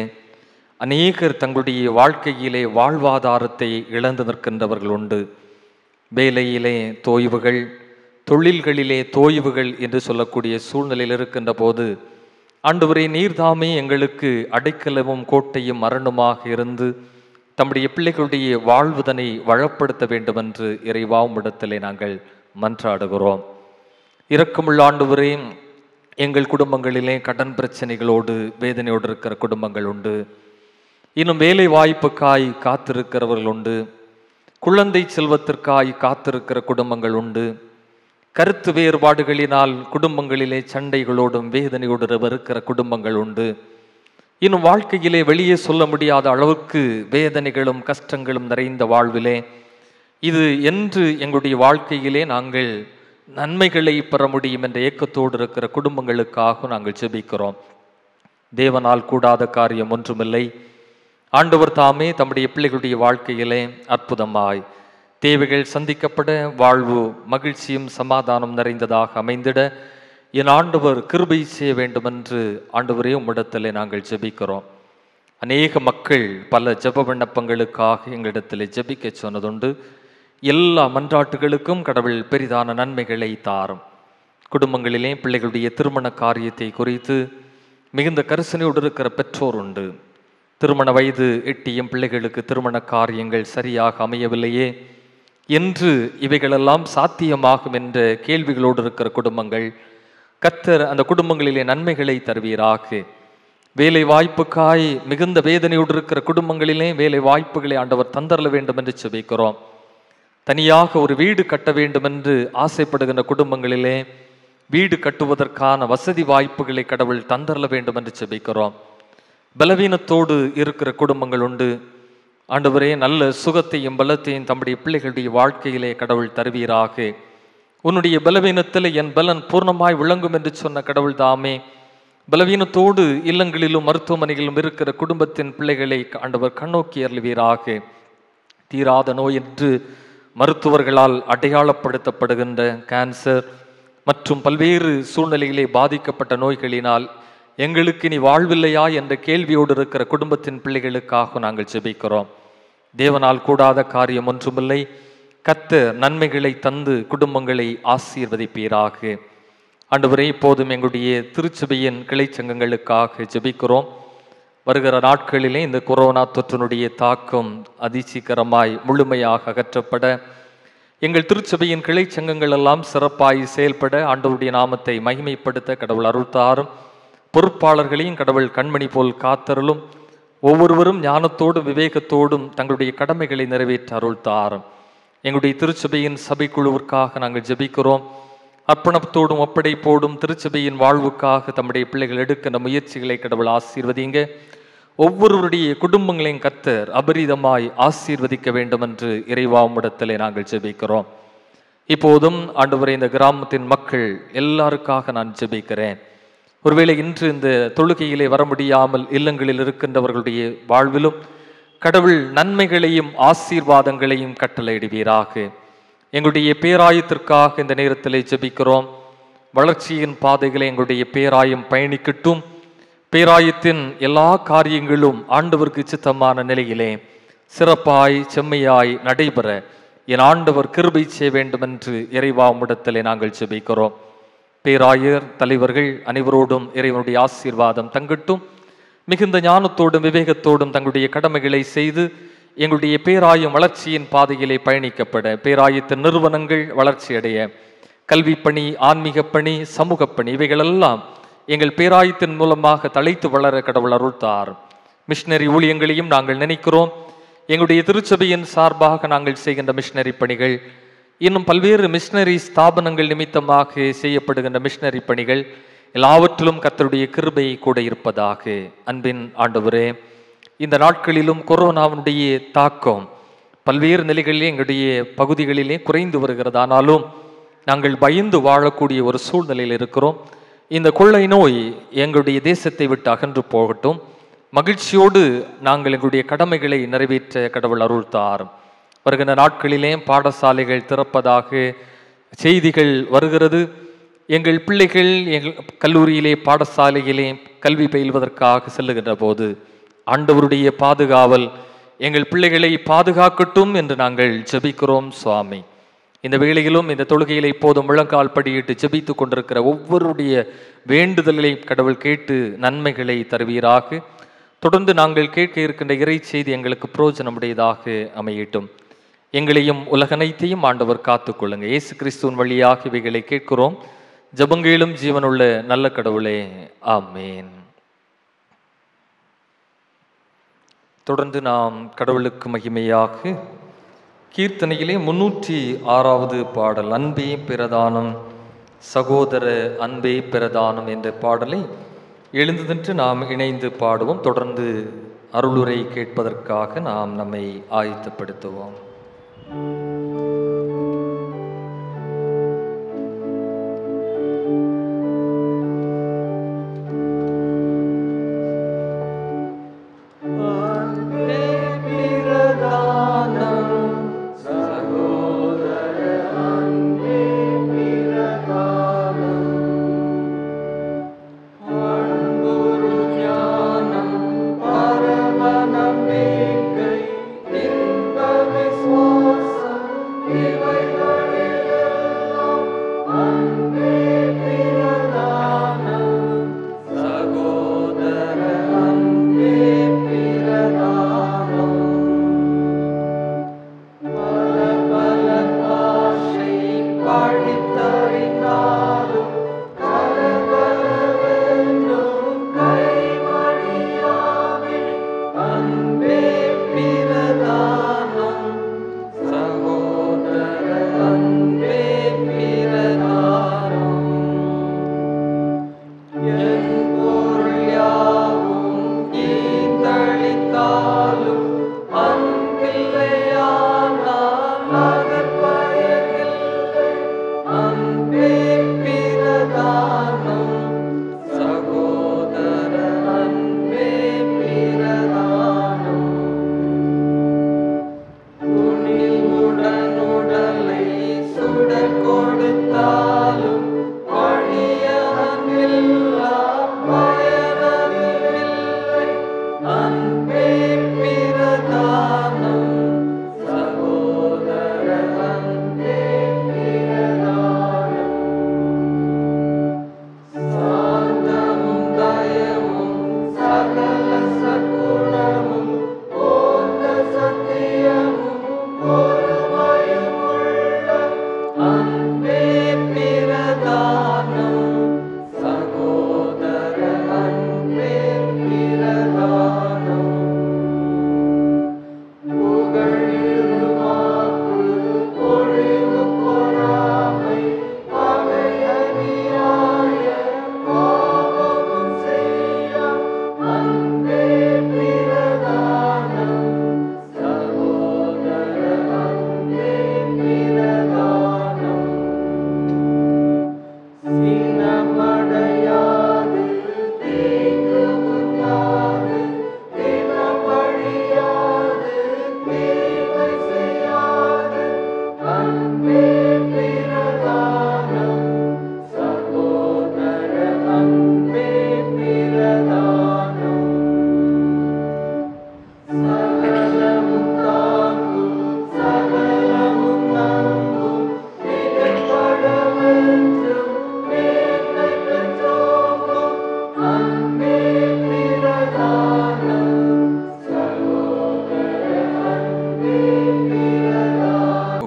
S1: அநேகர் தங்களுடைய வாழ்க்கையிலே வாழ்வாதாரத்தை இழந்து நிற்கின்றவர்கள் உண்டு வேலையிலே தோய்வுகள் தொழில்களிலே தோய்வுகள் என்று சொல்லக்கூடிய சூழ்நிலையில் இருக்கின்ற போது ஆண்டவரே நீர்தாமே எங்களுக்கு அடைக்கலமும் கோட்டையும் மரணமாக இருந்து தம்முடைய பிள்ளைகளுடைய வாழ்வுதனை வளப்படுத்த வேண்டும் என்று இறைவாவும் இடத்திலே நாங்கள் மன்றாடுகிறோம் இரக்கமுள்ள ஆண்டவரே எங்கள் குடும்பங்களிலே கடன் பிரச்சனைகளோடு வேதனையோடு இருக்கிற குடும்பங்கள் உண்டு இன்னும் வேலை வாய்ப்புக்காய் காத்திருக்கிறவர்கள் உண்டு குழந்தை செல்வத்திற்காய் காத்திருக்கிற குடும்பங்கள் உண்டு கருத்து வேறுபாடுகளினால் குடும்பங்களிலே சண்டைகளோடும் வேதனையோடு இருக்கிற குடும்பங்கள் உண்டு இன்னும் வாழ்க்கையிலே வெளியே சொல்ல முடியாத அளவுக்கு வேதனைகளும் கஷ்டங்களும் நிறைந்த வாழ்விலே இது என்று எங்களுடைய வாழ்க்கையிலே நாங்கள் நன்மைகளை பெற முடியும் என்ற ஏக்கத்தோடு இருக்கிற குடும்பங்களுக்காக நாங்கள் ஜெபிக்கிறோம் தேவனால் கூடாத காரியம் ஒன்றுமில்லை ஆண்டவர் தாமே தம்முடைய பிள்ளைகளுடைய வாழ்க்கையிலே அற்புதமாய் தேவைகள் சந்திக்கப்பட வாழ்வு மகிழ்ச்சியும் சமாதானம் நிறைந்ததாக அமைந்திட என் ஆண்டவர் கிருபை செய்ய வேண்டும் என்று ஆண்டவரே உம்மிடத்திலே நாங்கள் ஜெபிக்கிறோம் அநேக மக்கள் பல ஜெப விண்ணப்பங்களுக்காக எங்களிடத்தில் ஜெபிக்க சொன்னதுண்டு எல்லா மன்றாட்டுகளுக்கும் கடவுள் பெரிதான நன்மைகளை தாரும் குடும்பங்களிலே பிள்ளைகளுடைய திருமண காரியத்தை குறித்து மிகுந்த கரிசனையோடு இருக்கிற பெற்றோர் உண்டு திருமண வயது எட்டியும் பிள்ளைகளுக்கு திருமண காரியங்கள் சரியாக அமையவில்லையே என்று இவைகளெல்லாம் சாத்தியமாகும் என்ற கேள்விகளோடு இருக்கிற குடும்பங்கள் கத்தர் அந்த குடும்பங்களிலே நன்மைகளை தருவீராக வேலை வாய்ப்புக்காய் மிகுந்த வேதனையோடு இருக்கிற குடும்பங்களிலே வேலை வாய்ப்புகளை ஆண்டவர் தந்தரல வேண்டும் என்று செபிக்கிறோம் தனியாக ஒரு வீடு கட்ட வேண்டும் என்று ஆசைப்படுகின்ற குடும்பங்களிலே வீடு கட்டுவதற்கான வசதி வாய்ப்புகளை கடவுள் தந்தரல வேண்டும் என்று செபிக்கிறோம் பலவீனத்தோடு இருக்கிற குடும்பங்கள் உண்டு ஆண்டவரே நல்ல சுகத்தையும் பலத்தையும் தம்முடைய பிள்ளைகளுடைய வாழ்க்கையிலே கடவுள் தருவீராக உன்னுடைய பலவீனத்தில் என் பலன் பூர்ணமாய் விளங்கும் என்று சொன்ன கடவுள் தாமே பலவீனத்தோடு இல்லங்களிலும் மருத்துவமனைகளிலும் இருக்கிற குடும்பத்தின் பிள்ளைகளை ஆண்டவர் கண்ணோக்கி அருள்வீராக தீராத நோய் என்று மருத்துவர்களால் அடையாளப்படுத்தப்படுகின்ற கேன்சர் மற்றும் பல்வேறு சூழ்நிலையிலே பாதிக்கப்பட்ட நோய்களினால் எங்களுக்கு நீ வாழ்வில்லையா என்ற கேள்வியோடு இருக்கிற குடும்பத்தின் பிள்ளைகளுக்காக நாங்கள் ஜெபிக்கிறோம் தேவனால் கூடாத காரியம் ஒன்றுமில்லை கத்த நன்மைகளை தந்து குடும்பங்களை ஆசீர்வதிப்பீராக ஆண்டவரே இப்போதும் எங்களுடைய திருச்சபையின் கிளை சங்கங்களுக்காக ஜெபிக்கிறோம் வருகிற நாட்களிலே இந்த கொரோனா தொற்றினுடைய தாக்கம் அதிசீக்கிரமாய் முழுமையாக அகற்றப்பட எங்கள் திருச்சபையின் கிளை சங்கங்கள் எல்லாம் சிறப்பாய் செயல்பட ஆண்டவருடைய நாமத்தை மகிமைப்படுத்த கடவுள் அருள்தாரும் பொறுப்பாளர்களையும் கடவுள் கண்மணி போல் காத்தருளும் ஒவ்வொருவரும் ஞானத்தோடும் விவேகத்தோடும் தங்களுடைய கடமைகளை நிறைவேற்ற அருள்தாரும் எங்களுடைய திருச்சபையின் சபைக்குழுவிற்காக நாங்கள் ஜெபிக்கிறோம் அர்ப்பணத்தோடும் ஒப்படைப்போடும் திருச்சபையின் வாழ்வுக்காக தம்முடைய பிள்ளைகள் எடுக்கின்ற முயற்சிகளை கடவுள் ஆசீர்வதிங்க ஒவ்வொருவருடைய குடும்பங்களையும் கத்தர் அபரிதமாய் ஆசீர்வதிக்க வேண்டும் என்று இறைவாமிடத்திலே நாங்கள் ஜெபிக்கிறோம் இப்போதும் ஆண்டவரே இந்த கிராமத்தின் மக்கள் எல்லாருக்காக நான் ஜெபிக்கிறேன் ஒருவேளை இன்று இந்த தொழுகையிலே வர முடியாமல் இல்லங்களில் இருக்கின்றவர்களுடைய வாழ்விலும் கடவுள் நன்மைகளையும் ஆசீர்வாதங்களையும் கட்டளையிடுவீராக எங்களுடைய பேராயத்திற்காக இந்த நேரத்திலே ஜெபிக்கிறோம் வளர்ச்சியின் பாதைகளை எங்களுடைய பேராயம் பயணிக்கட்டும் பேராயத்தின் எல்லா காரியங்களும் ஆண்டவருக்கு சித்தமான நிலையிலே சிறப்பாய் செம்மையாய் நடைபெற என் ஆண்டவர் கிருபை செய்ய வேண்டும் என்று இறைவா உம்மிடத்திலே நாங்கள் ஜெபிக்கிறோம் பேராயர் தலைவர்கள் அனைவரோடும் இறைவனுடைய ஆசீர்வாதம் தங்கட்டும் மிகுந்த ஞானத்தோடும் விவேகத்தோடும் தங்களுடைய கடமைகளை செய்து எங்களுடைய பேராயம் வளர்ச்சியின் பாதையிலே பயணிக்கப்பட பேராயத்தின் நிறுவனங்கள் வளர்ச்சியடைய கல்வி பணி ஆன்மீக பணி சமூக பணி இவைகளெல்லாம் எங்கள் பேராயத்தின் மூலமாக தழைத்து வளர கடவுள் அருள்தார் மிஷினரி ஊழியங்களையும் நாங்கள் நினைக்கிறோம் எங்களுடைய திருச்சபையின் சார்பாக நாங்கள் செய்கின்ற மிஷினரி பணிகள் இன்னும் பல்வேறு மிஷினரி ஸ்தாபனங்கள் நிமித்தமாக செய்யப்படுகின்ற மிஷினரி பணிகள் எல்லாவற்றிலும் கர்த்தருடைய கிருபை கூட இருப்பதாக அன்பின் ஆண்டவரே இந்த நாட்களிலும் கொரோனாவினுடைய தாக்கம் பல்வேறு நிலைகளிலே எங்களுடைய பகுதிகளிலே குறைந்து வருகிறது ஆனாலும் நாங்கள் பயந்து வாழக்கூடிய ஒரு சூழ்நிலையில் இருக்கிறோம் இந்த கொள்ளை நோய் எங்களுடைய தேசத்தை விட்டு அகன்று போகட்டும் மகிழ்ச்சியோடு நாங்கள் எங்களுடைய கடமைகளை நிறைவேற்ற கடவுள் அருள் தாரும் வருகின்ற நாட்களிலே பாடசாலைகள் திறப்பதாக செய்திகள் வருகிறது எங்கள் பிள்ளைகள் எங்கள் கல்லூரியிலே பாடசாலையிலே கல்வி பயில்வதற்காக செல்லுகின்ற போது ஆண்டவருடைய பாதுகாவல் எங்கள் பிள்ளைகளை பாதுகாக்கட்டும் என்று நாங்கள் ஜெபிக்கிறோம் சுவாமி இந்த வேளையிலும் இந்த தொழுகையில இப்போதும் முழங்கால் படியிட்டு ஜெபித்து கொண்டிருக்கிற ஒவ்வொருடைய வேண்டுதல்களை கடவுள் கேட்டு நன்மைகளை தருவீராக தொடர்ந்து நாங்கள் கேட்க இருக்கின்ற இறை செய்தி எங்களுக்கு புரோஜனமுடையதாக அமையட்டும் எங்களையும் உலகனைத்தையும் ஆண்டவர் காத்துக்கொள்ளுங்க இயேசு கிறிஸ்துவின் வழியாக இவைகளை கேட்கிறோம் ஜபங்கேலும் ஜீவனுள்ள நல்ல கடவுளே ஆமேன் தொடர்ந்து நாம் கடவுளுக்கு மகிமையாக கீர்த்தனையிலே முன்னூற்றி ஆறாவது பாடல் அன்பே பிரதானம் சகோதர அன்பே பிரதானம் என்ற பாடலை எழுந்ததென்று நாம் இணைந்து பாடுவோம் தொடர்ந்து அருளுரை கேட்பதற்காக நாம் நம்மை ஆயத்தப்படுத்துவோம்
S2: பரமநம்பிக்கை இன்ப விசுவாசம்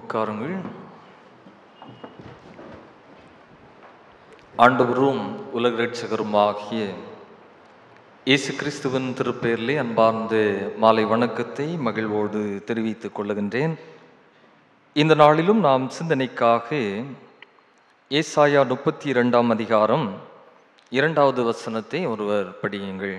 S1: உட்காருங்கள் ஆண்டவரும் உலக ரட்சகருமாகிய இயேசு கிறிஸ்துவின் திருப்பெயரிலே அன்பார்ந்த மாலை வணக்கத்தை மகிழ்வோடு தெரிவித்துக் கொள்ளுகின்றேன் இந்த நாளிலும் நாம் சிந்தனைக்காக ஏசாயா முப்பத்தி இரண்டாம் அதிகாரம் இரண்டாவது வசனத்தை ஒருவர் படியுங்கள்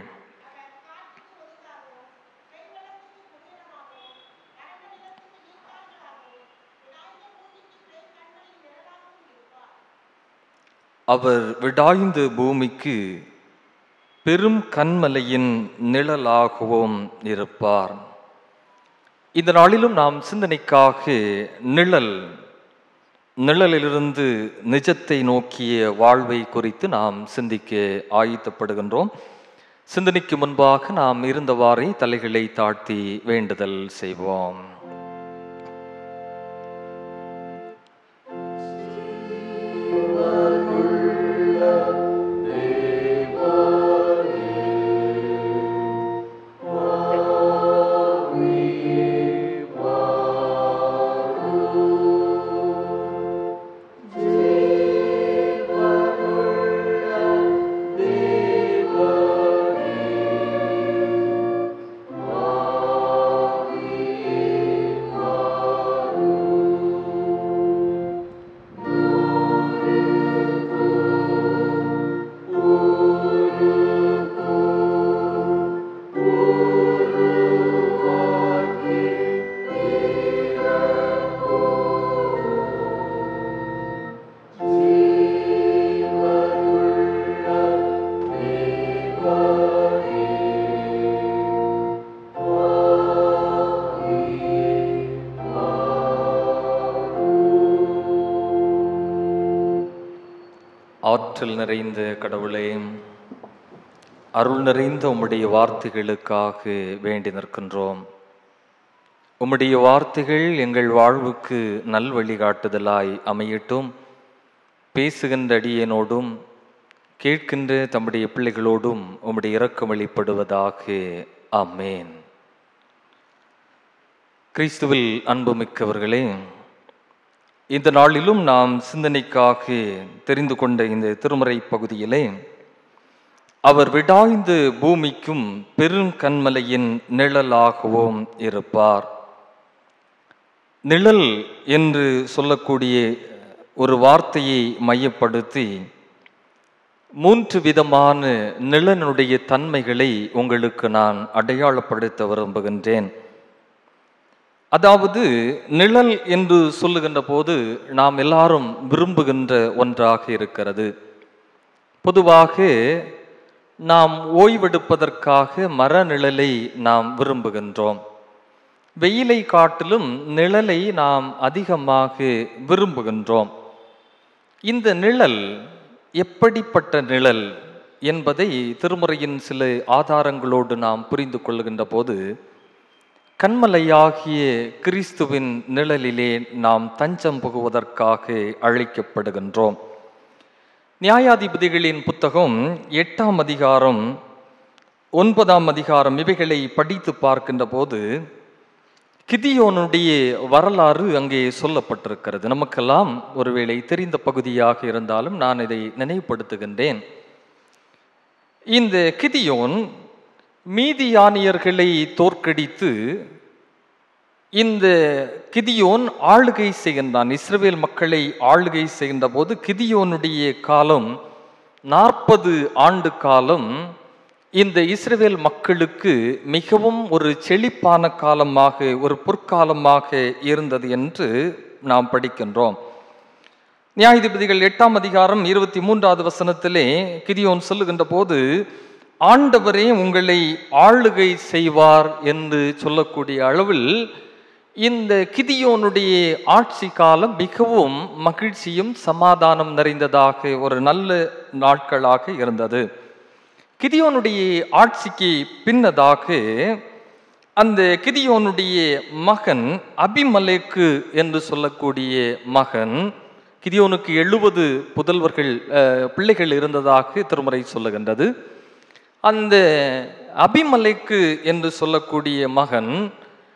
S1: அவர் விடாய்ந்த பூமிக்கு பெரும் கண்மலையின் நிழலாகவும் இருப்பார் இந்த நாளிலும் நாம் சிந்தனைக்காக நிழல் நிழலிலிருந்து நிஜத்தை நோக்கிய வாழ்வை குறித்து நாம் சிந்திக்க ஆயத்தப்படுகின்றோம் சிந்தனைக்கு முன்பாக நாம் இருந்தவாறே தலைகளை தாழ்த்தி வேண்டுதல் செய்வோம் ஆற்றல் நிறைந்த கடவுளே அருள் நிறைந்த உம்முடைய வார்த்தைகளுக்காக வேண்டி நிற்கின்றோம் உம்முடைய வார்த்தைகள் எங்கள் வாழ்வுக்கு நல் வழிகாட்டுதலாய் அமையட்டும் பேசுகின்ற அடியனோடும் கேட்கின்ற தம்முடைய பிள்ளைகளோடும் உம்முடைய இரக்கம் வெளிப்படுவதாக ஆமேன் கிறிஸ்துவில் அன்புமிக்கவர்களே இந்த நாளிலும் நாம் சிந்தனைக்காக தெரிந்து கொண்ட இந்த திருமறை பகுதியிலே அவர் விடாய்ந்து பூமிக்கும் பெருங்கண்மலையின் நிழலாகவும் இருப்பார் நிழல் என்று சொல்லக்கூடிய ஒரு வார்த்தையை மையப்படுத்தி மூன்று விதமான நிழனுடைய தன்மைகளை உங்களுக்கு நான் அடையாளப்படுத்த விரும்புகின்றேன் அதாவது நிழல் என்று சொல்லுகின்ற போது நாம் எல்லாரும் விரும்புகின்ற ஒன்றாக இருக்கிறது பொதுவாக நாம் ஓய்வெடுப்பதற்காக மர நிழலை நாம் விரும்புகின்றோம் வெயிலை காட்டிலும் நிழலை நாம் அதிகமாக விரும்புகின்றோம் இந்த நிழல் எப்படிப்பட்ட நிழல் என்பதை திருமுறையின் சில ஆதாரங்களோடு நாம் புரிந்து கொள்ளுகின்ற போது கண்மலையாகிய கிறிஸ்துவின் நிழலிலே நாம் தஞ்சம் புகுவதற்காக அழைக்கப்படுகின்றோம் நியாயாதிபதிகளின் புத்தகம் எட்டாம் அதிகாரம் ஒன்பதாம் அதிகாரம் இவைகளை படித்து பார்க்கின்ற போது கிதியோனுடைய வரலாறு அங்கே சொல்லப்பட்டிருக்கிறது நமக்கெல்லாம் ஒருவேளை தெரிந்த பகுதியாக இருந்தாலும் நான் இதை நினைவுபடுத்துகின்றேன் இந்த கிதியோன் மீதியானியர்களை தோற்கடித்து இந்த கிதியோன் ஆளுகை செய்கின்றான் இஸ்ரவேல் மக்களை ஆளுகை செய்கின்ற போது கிதியோனுடைய காலம் நாற்பது ஆண்டு காலம் இந்த இஸ்ரவேல் மக்களுக்கு மிகவும் ஒரு செழிப்பான காலமாக ஒரு பொற்காலமாக இருந்தது என்று நாம் படிக்கின்றோம் நியாயாதிபதிகள் எட்டாம் அதிகாரம் இருபத்தி மூன்றாவது வசனத்திலே கிதியோன் சொல்லுகின்ற போது ஆண்டவரே உங்களை ஆளுகை செய்வார் என்று சொல்லக்கூடிய அளவில் இந்த கிதியோனுடைய ஆட்சி காலம் மிகவும் மகிழ்ச்சியும் சமாதானம் நிறைந்ததாக ஒரு நல்ல நாட்களாக இருந்தது கிதியோனுடைய ஆட்சிக்கு பின்னதாக அந்த கிதியோனுடைய மகன் அபிமலேக்கு என்று சொல்லக்கூடிய மகன் கிதியோனுக்கு எழுபது புதல்வர்கள் அஹ், பிள்ளைகள் இருந்ததாக திருமுறை சொல்லுகின்றது அந்த அபிமலைக்கு என்று சொல்லக்கூடிய மகன்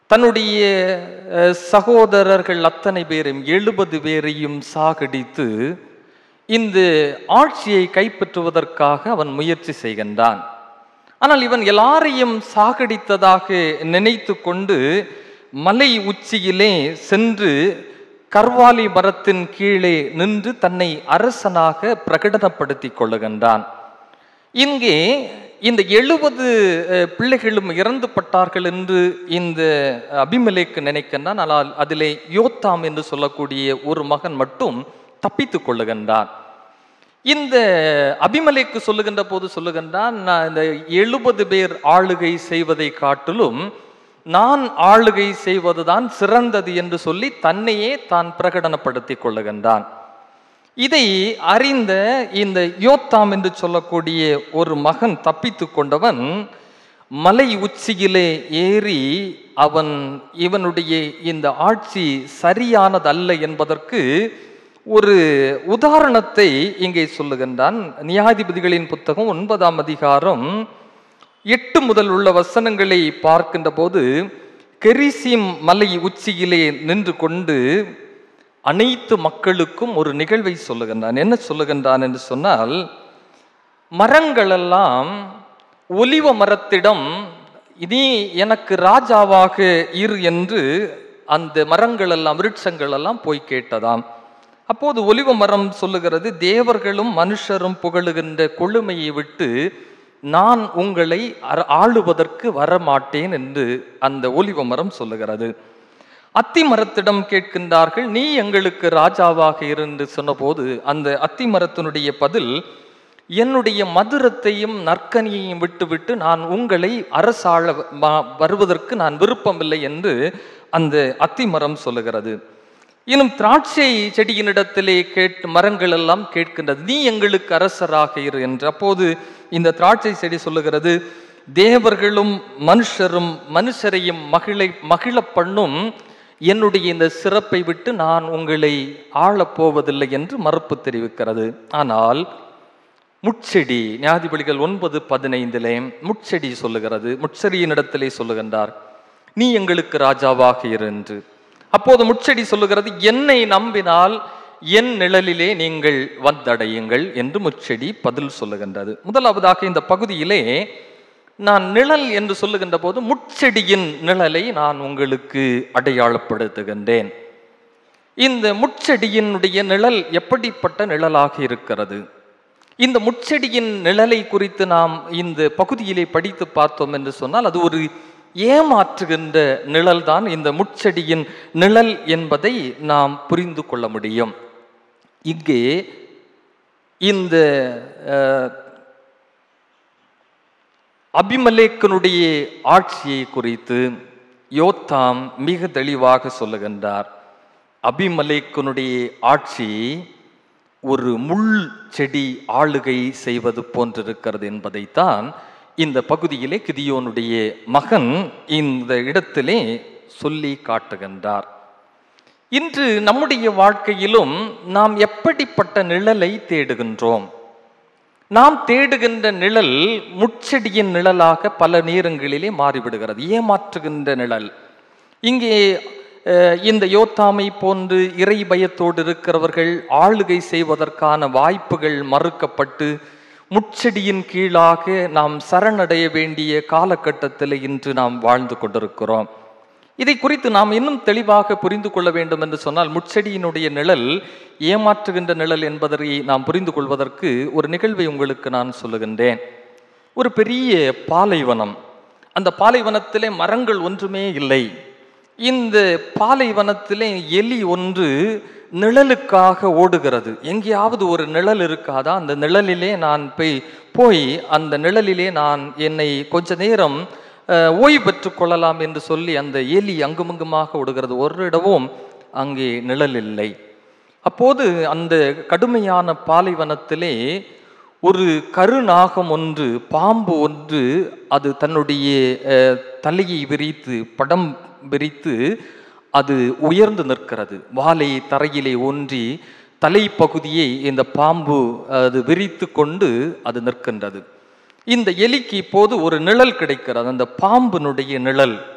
S1: தன்னுடைய அஹ், சகோதரர்கள் அத்தனை பேரையும் எழுபது பேரையும் சாகடித்து இந்த ஆட்சியை கைப்பற்றுவதற்காக அவன் முயற்சி செய்கின்றான் ஆனால் இவன் எல்லாரையும் சாகடித்ததாக நினைத்து கொண்டு மலை உச்சியிலே சென்று கர்வாலி மரத்தின் கீழே நின்று தன்னை அரசனாக பிரகடனப்படுத்திக் கொள்ளுகின்றான் இங்கே இந்த எழுபது பிள்ளைகளும் இறந்து பட்டார்கள் என்று இந்த அபிமலேக்கு நினைக்கின்றான் ஆனால் அதிலே யோத்தாம் என்று சொல்லக்கூடிய ஒரு மகன் மட்டும் தப்பித்துக் கொள்ளுகின்றான் இந்த அபிமலேக்கு சொல்லுகின்ற போது சொல்லுகின்றான் நான் இந்த எழுபது பேர் ஆளுகை செய்வதை காட்டிலும் நான் ஆளுகை செய்வதுதான் சிறந்தது என்று சொல்லி தன்னையே தான் பிரகடனப்படுத்திக் கொள்ளுகின்றான் இதை அறிந்த இந்த யோத்தாம் என்று சொல்லக்கூடிய ஒரு மகன் தப்பித்து கொண்டவன் மலை உச்சியிலே ஏறி அவன் இவனுடைய இந்த ஆட்சி சரியானதல்ல என்பதற்கு ஒரு உதாரணத்தை இங்கே சொல்லுகின்றான் நியாயாதிபதிகளின் புத்தகம் ஒன்பதாம் அதிகாரம் எட்டு முதல் உள்ள வசனங்களை பார்க்கின்ற போது கெரிசிம் மலை உச்சியிலே நின்று கொண்டு அனைத்து மக்களுக்கும் ஒரு நிகழ்வை சொல்லுகின்றான் என்ன சொல்லுகின்றான் என்று சொன்னால் மரங்களெல்லாம் ஒலிவ மரத்திடம் இனி எனக்கு ராஜாவாக இரு என்று அந்த மரங்கள் எல்லாம் விருட்சங்கள் எல்லாம் போய் கேட்டதாம் அப்போது ஒலிவ மரம் சொல்லுகிறது தேவர்களும் மனுஷரும் புகழுகின்ற கொழுமையை விட்டு நான் உங்களை அர- ஆளுவதற்கு வரமாட்டேன் என்று அந்த ஒலிவ மரம் சொல்லுகிறது அத்தி மரத்திடம் கேட்கின்றார்கள் நீ எங்களுக்கு ராஜாவாக இருந்து சொன்னபோது அந்த அத்தி மரத்தினுடைய பதில் என்னுடைய மதுரத்தையும் நற்கனியையும் விட்டுவிட்டு நான் உங்களை அரசாள வ- வருவதற்கு நான் விருப்பமில்லை என்று அந்த அத்தி மரம் சொல்லுகிறது இன்னும் திராட்சை செடியினிடத்திலே கேட்டு மரங்கள் எல்லாம் கேட்கின்றது நீ எங்களுக்கு அரசராக இரு என்று அப்போது இந்த திராட்சை செடி சொல்லுகிறது தேவர்களும் மனுஷரும் மனுஷரையும் மகிழை மகிழ பண்ணும் என்னுடைய இந்த சிறப்பை விட்டு நான் உங்களை ஆளப் போவதில்லை என்று மறுப்பு தெரிவிக்கிறது ஆனால் முட்செடி ஞாதிபதிகள் ஒன்பது பதினைந்திலே முட்செடி சொல்லுகிறது முட்செடியினிடத்திலே சொல்லுகின்றார் நீ எங்களுக்கு ராஜாவாக இரு என்று அப்போது முட்செடி சொல்லுகிறது என்னை நம்பினால் என் நிழலிலே நீங்கள் வந்தடையுங்கள் என்று முட்செடி பதில் சொல்லுகின்றது முதலாவதாக இந்த பகுதியிலே நான் நிழல் என்று சொல்லுகின்ற போது முட்செடியின் நிழலை நான் உங்களுக்கு அடையாளப்படுத்துகின்றேன் இந்த முட்செடியினுடைய நிழல் எப்படிப்பட்ட நிழலாக இருக்கிறது இந்த முட்செடியின் நிழலை குறித்து நாம் இந்த பகுதியிலே படித்து பார்த்தோம் என்று சொன்னால் அது ஒரு ஏமாற்றுகின்ற நிழல்தான் இந்த முட்செடியின் நிழல் என்பதை நாம் புரிந்து கொள்ள முடியும் இங்கே இந்த அஹ், அபிமலேக்கனுடைய ஆட்சியை குறித்து யோத்தாம் மிக தெளிவாக சொல்லுகின்றார் அபிமலேக்கனுடைய ஆட்சி ஒரு முள் செடி ஆளுகை செய்வது போன்றிருக்கிறது என்பதைத்தான் இந்த பகுதியிலே கிதியோனுடைய மகன் இந்த இடத்திலே சொல்லி காட்டுகின்றார் இன்று நம்முடைய வாழ்க்கையிலும் நாம் எப்படிப்பட்ட நிழலை தேடுகின்றோம் நாம் தேடுகின்ற நிழல் முட்செடியின் நிழலாக பல நேரங்களிலே மாறிவிடுகிறது ஏமாற்றுகின்ற நிழல் இங்கே அஹ், இந்த யோத்தாமை போன்று இறை பயத்தோடு இருக்கிறவர்கள் ஆளுகை செய்வதற்கான வாய்ப்புகள் மறுக்கப்பட்டு முட்செடியின் கீழாக நாம் சரணடைய வேண்டிய காலகட்டத்தில் இன்று நாம் வாழ்ந்து கொண்டிருக்கிறோம் இதை குறித்து நாம் இன்னும் தெளிவாக புரிந்து கொள்ள வேண்டும் என்று சொன்னால் முட்செடியினுடைய நிழல் ஏமாற்றுகின்ற நிழல் என்பதை நாம் புரிந்து கொள்வதற்கு ஒரு நிகழ்வை உங்களுக்கு நான் சொல்லுகின்றேன் ஒரு பெரிய பாலைவனம் அந்த பாலைவனத்திலே மரங்கள் ஒன்றுமே இல்லை இந்த பாலைவனத்திலே எலி ஒன்று நிழலுக்காக ஓடுகிறது எங்கேயாவது ஒரு நிழல் இருக்காதா அந்த நிழலிலே நான் போய் போய் அந்த நிழலிலே நான் என்னை கொஞ்ச நேரம் அஹ், ஓய்வு பெற்றுக் கொள்ளலாம் என்று சொல்லி அந்த எலி அங்குமங்குமாக ஓடுகிறது ஒரு இடமும் அங்கே நிழல் இல்லை அப்போது அந்த கடுமையான பாலைவனத்திலே ஒரு கருநாகம் ஒன்று பாம்பு ஒன்று அது தன்னுடைய அஹ், தலையை விரித்து படம் விரித்து அது உயர்ந்து நிற்கிறது வாலை தரையிலே ஒன்றி தலைப்பகுதியை இந்த பாம்பு அது விரித்து கொண்டு அது நிற்கின்றது இந்த எலிக்கு இப்போது ஒரு நிழல் கிடைக்கிறது அந்த பாம்பினுடைய நிழல்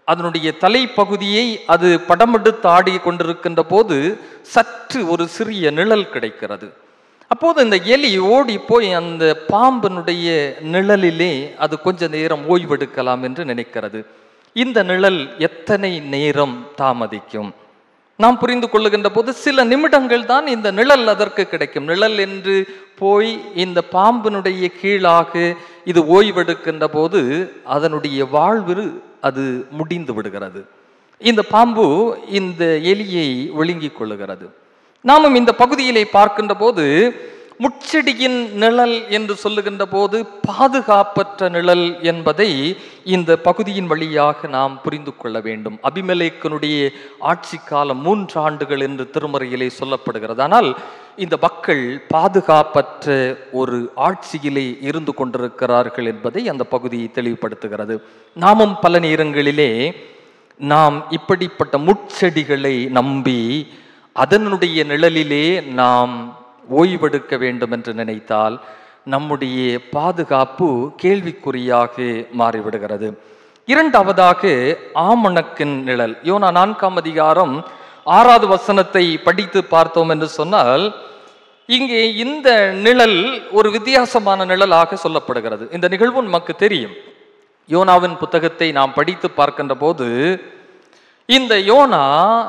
S1: அதனுடைய தலைப்பகுதியை அது படமெடுத்து ஆடி கொண்டிருக்கின்ற போது சற்று ஒரு சிறிய நிழல் கிடைக்கிறது அப்போது இந்த எலி ஓடி போய் அந்த பாம்பினுடைய நிழலிலே அது கொஞ்ச நேரம் ஓய்வெடுக்கலாம் என்று நினைக்கிறது இந்த நிழல் எத்தனை நேரம் தாமதிக்கும் நாம் புரிந்து கொள்ளுகின்ற போது சில நிமிடங்கள் தான் இந்த நிழல் அதற்கு கிடைக்கும் நிழல் என்று போய் இந்த பாம்பினுடைய கீழாக இது ஓய்வெடுக்கின்ற போது அதனுடைய வாழ்வு அது முடிந்து விடுகிறது இந்த பாம்பு இந்த எலியை விழுங்கிக் கொள்ளுகிறது நாமும் இந்த பகுதியிலே பார்க்கின்ற போது முச்செடியின் நிழல் என்று சொல்லுகின்ற போது பாதுகாப்பற்ற நிழல் என்பதை இந்த பகுதியின் வழியாக நாம் புரிந்து கொள்ள வேண்டும் அபிமலேக்கனுடைய ஆட்சி காலம் மூன்று ஆண்டுகள் என்று திருமறையிலே சொல்லப்படுகிறது ஆனால் இந்த மக்கள் பாதுகாப்பற்ற ஒரு ஆட்சியிலே இருந்து கொண்டிருக்கிறார்கள் என்பதை அந்த பகுதி தெளிவுபடுத்துகிறது நாமும் பல நேரங்களிலே நாம் இப்படிப்பட்ட முட்செடிகளை நம்பி அதனுடைய நிழலிலே நாம் ஓய்வெடுக்க வேண்டும் என்று நினைத்தால் நம்முடைய பாதுகாப்பு கேள்விக்குறியாக மாறிவிடுகிறது இரண்டாவதாக ஆமணக்கின் நிழல் யோனா நான்காம் அதிகாரம் ஆறாவது வசனத்தை படித்து பார்த்தோம் என்று சொன்னால் இங்கே இந்த நிழல் ஒரு வித்தியாசமான நிழலாக சொல்லப்படுகிறது இந்த நிகழ்வு நமக்கு தெரியும் யோனாவின் புத்தகத்தை நாம் படித்து பார்க்கின்ற போது இந்த யோனா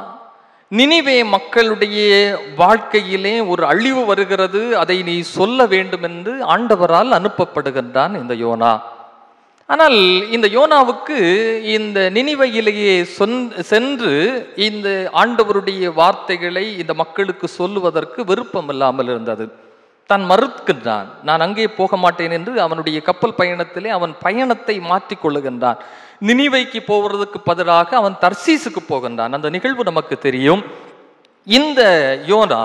S1: நினிவே மக்களுடைய வாழ்க்கையிலே ஒரு அழிவு வருகிறது அதை நீ சொல்ல வேண்டும் என்று ஆண்டவரால் அனுப்பப்படுகின்றான் இந்த யோனா ஆனால் இந்த யோனாவுக்கு இந்த நினிவையிலேயே சொன் சென்று இந்த ஆண்டவருடைய வார்த்தைகளை இந்த மக்களுக்கு சொல்லுவதற்கு விருப்பம் இல்லாமல் இருந்தது தான் மறுக்கின்றான் நான் அங்கே போக மாட்டேன் என்று அவனுடைய கப்பல் பயணத்திலே அவன் பயணத்தை மாற்றிக் கொள்ளுகின்றான் நினிவைக்கு போவதற்கு பதிலாக அவன் தர்சீசுக்கு போகின்றான் அந்த நிகழ்வு நமக்கு தெரியும் இந்த யோனா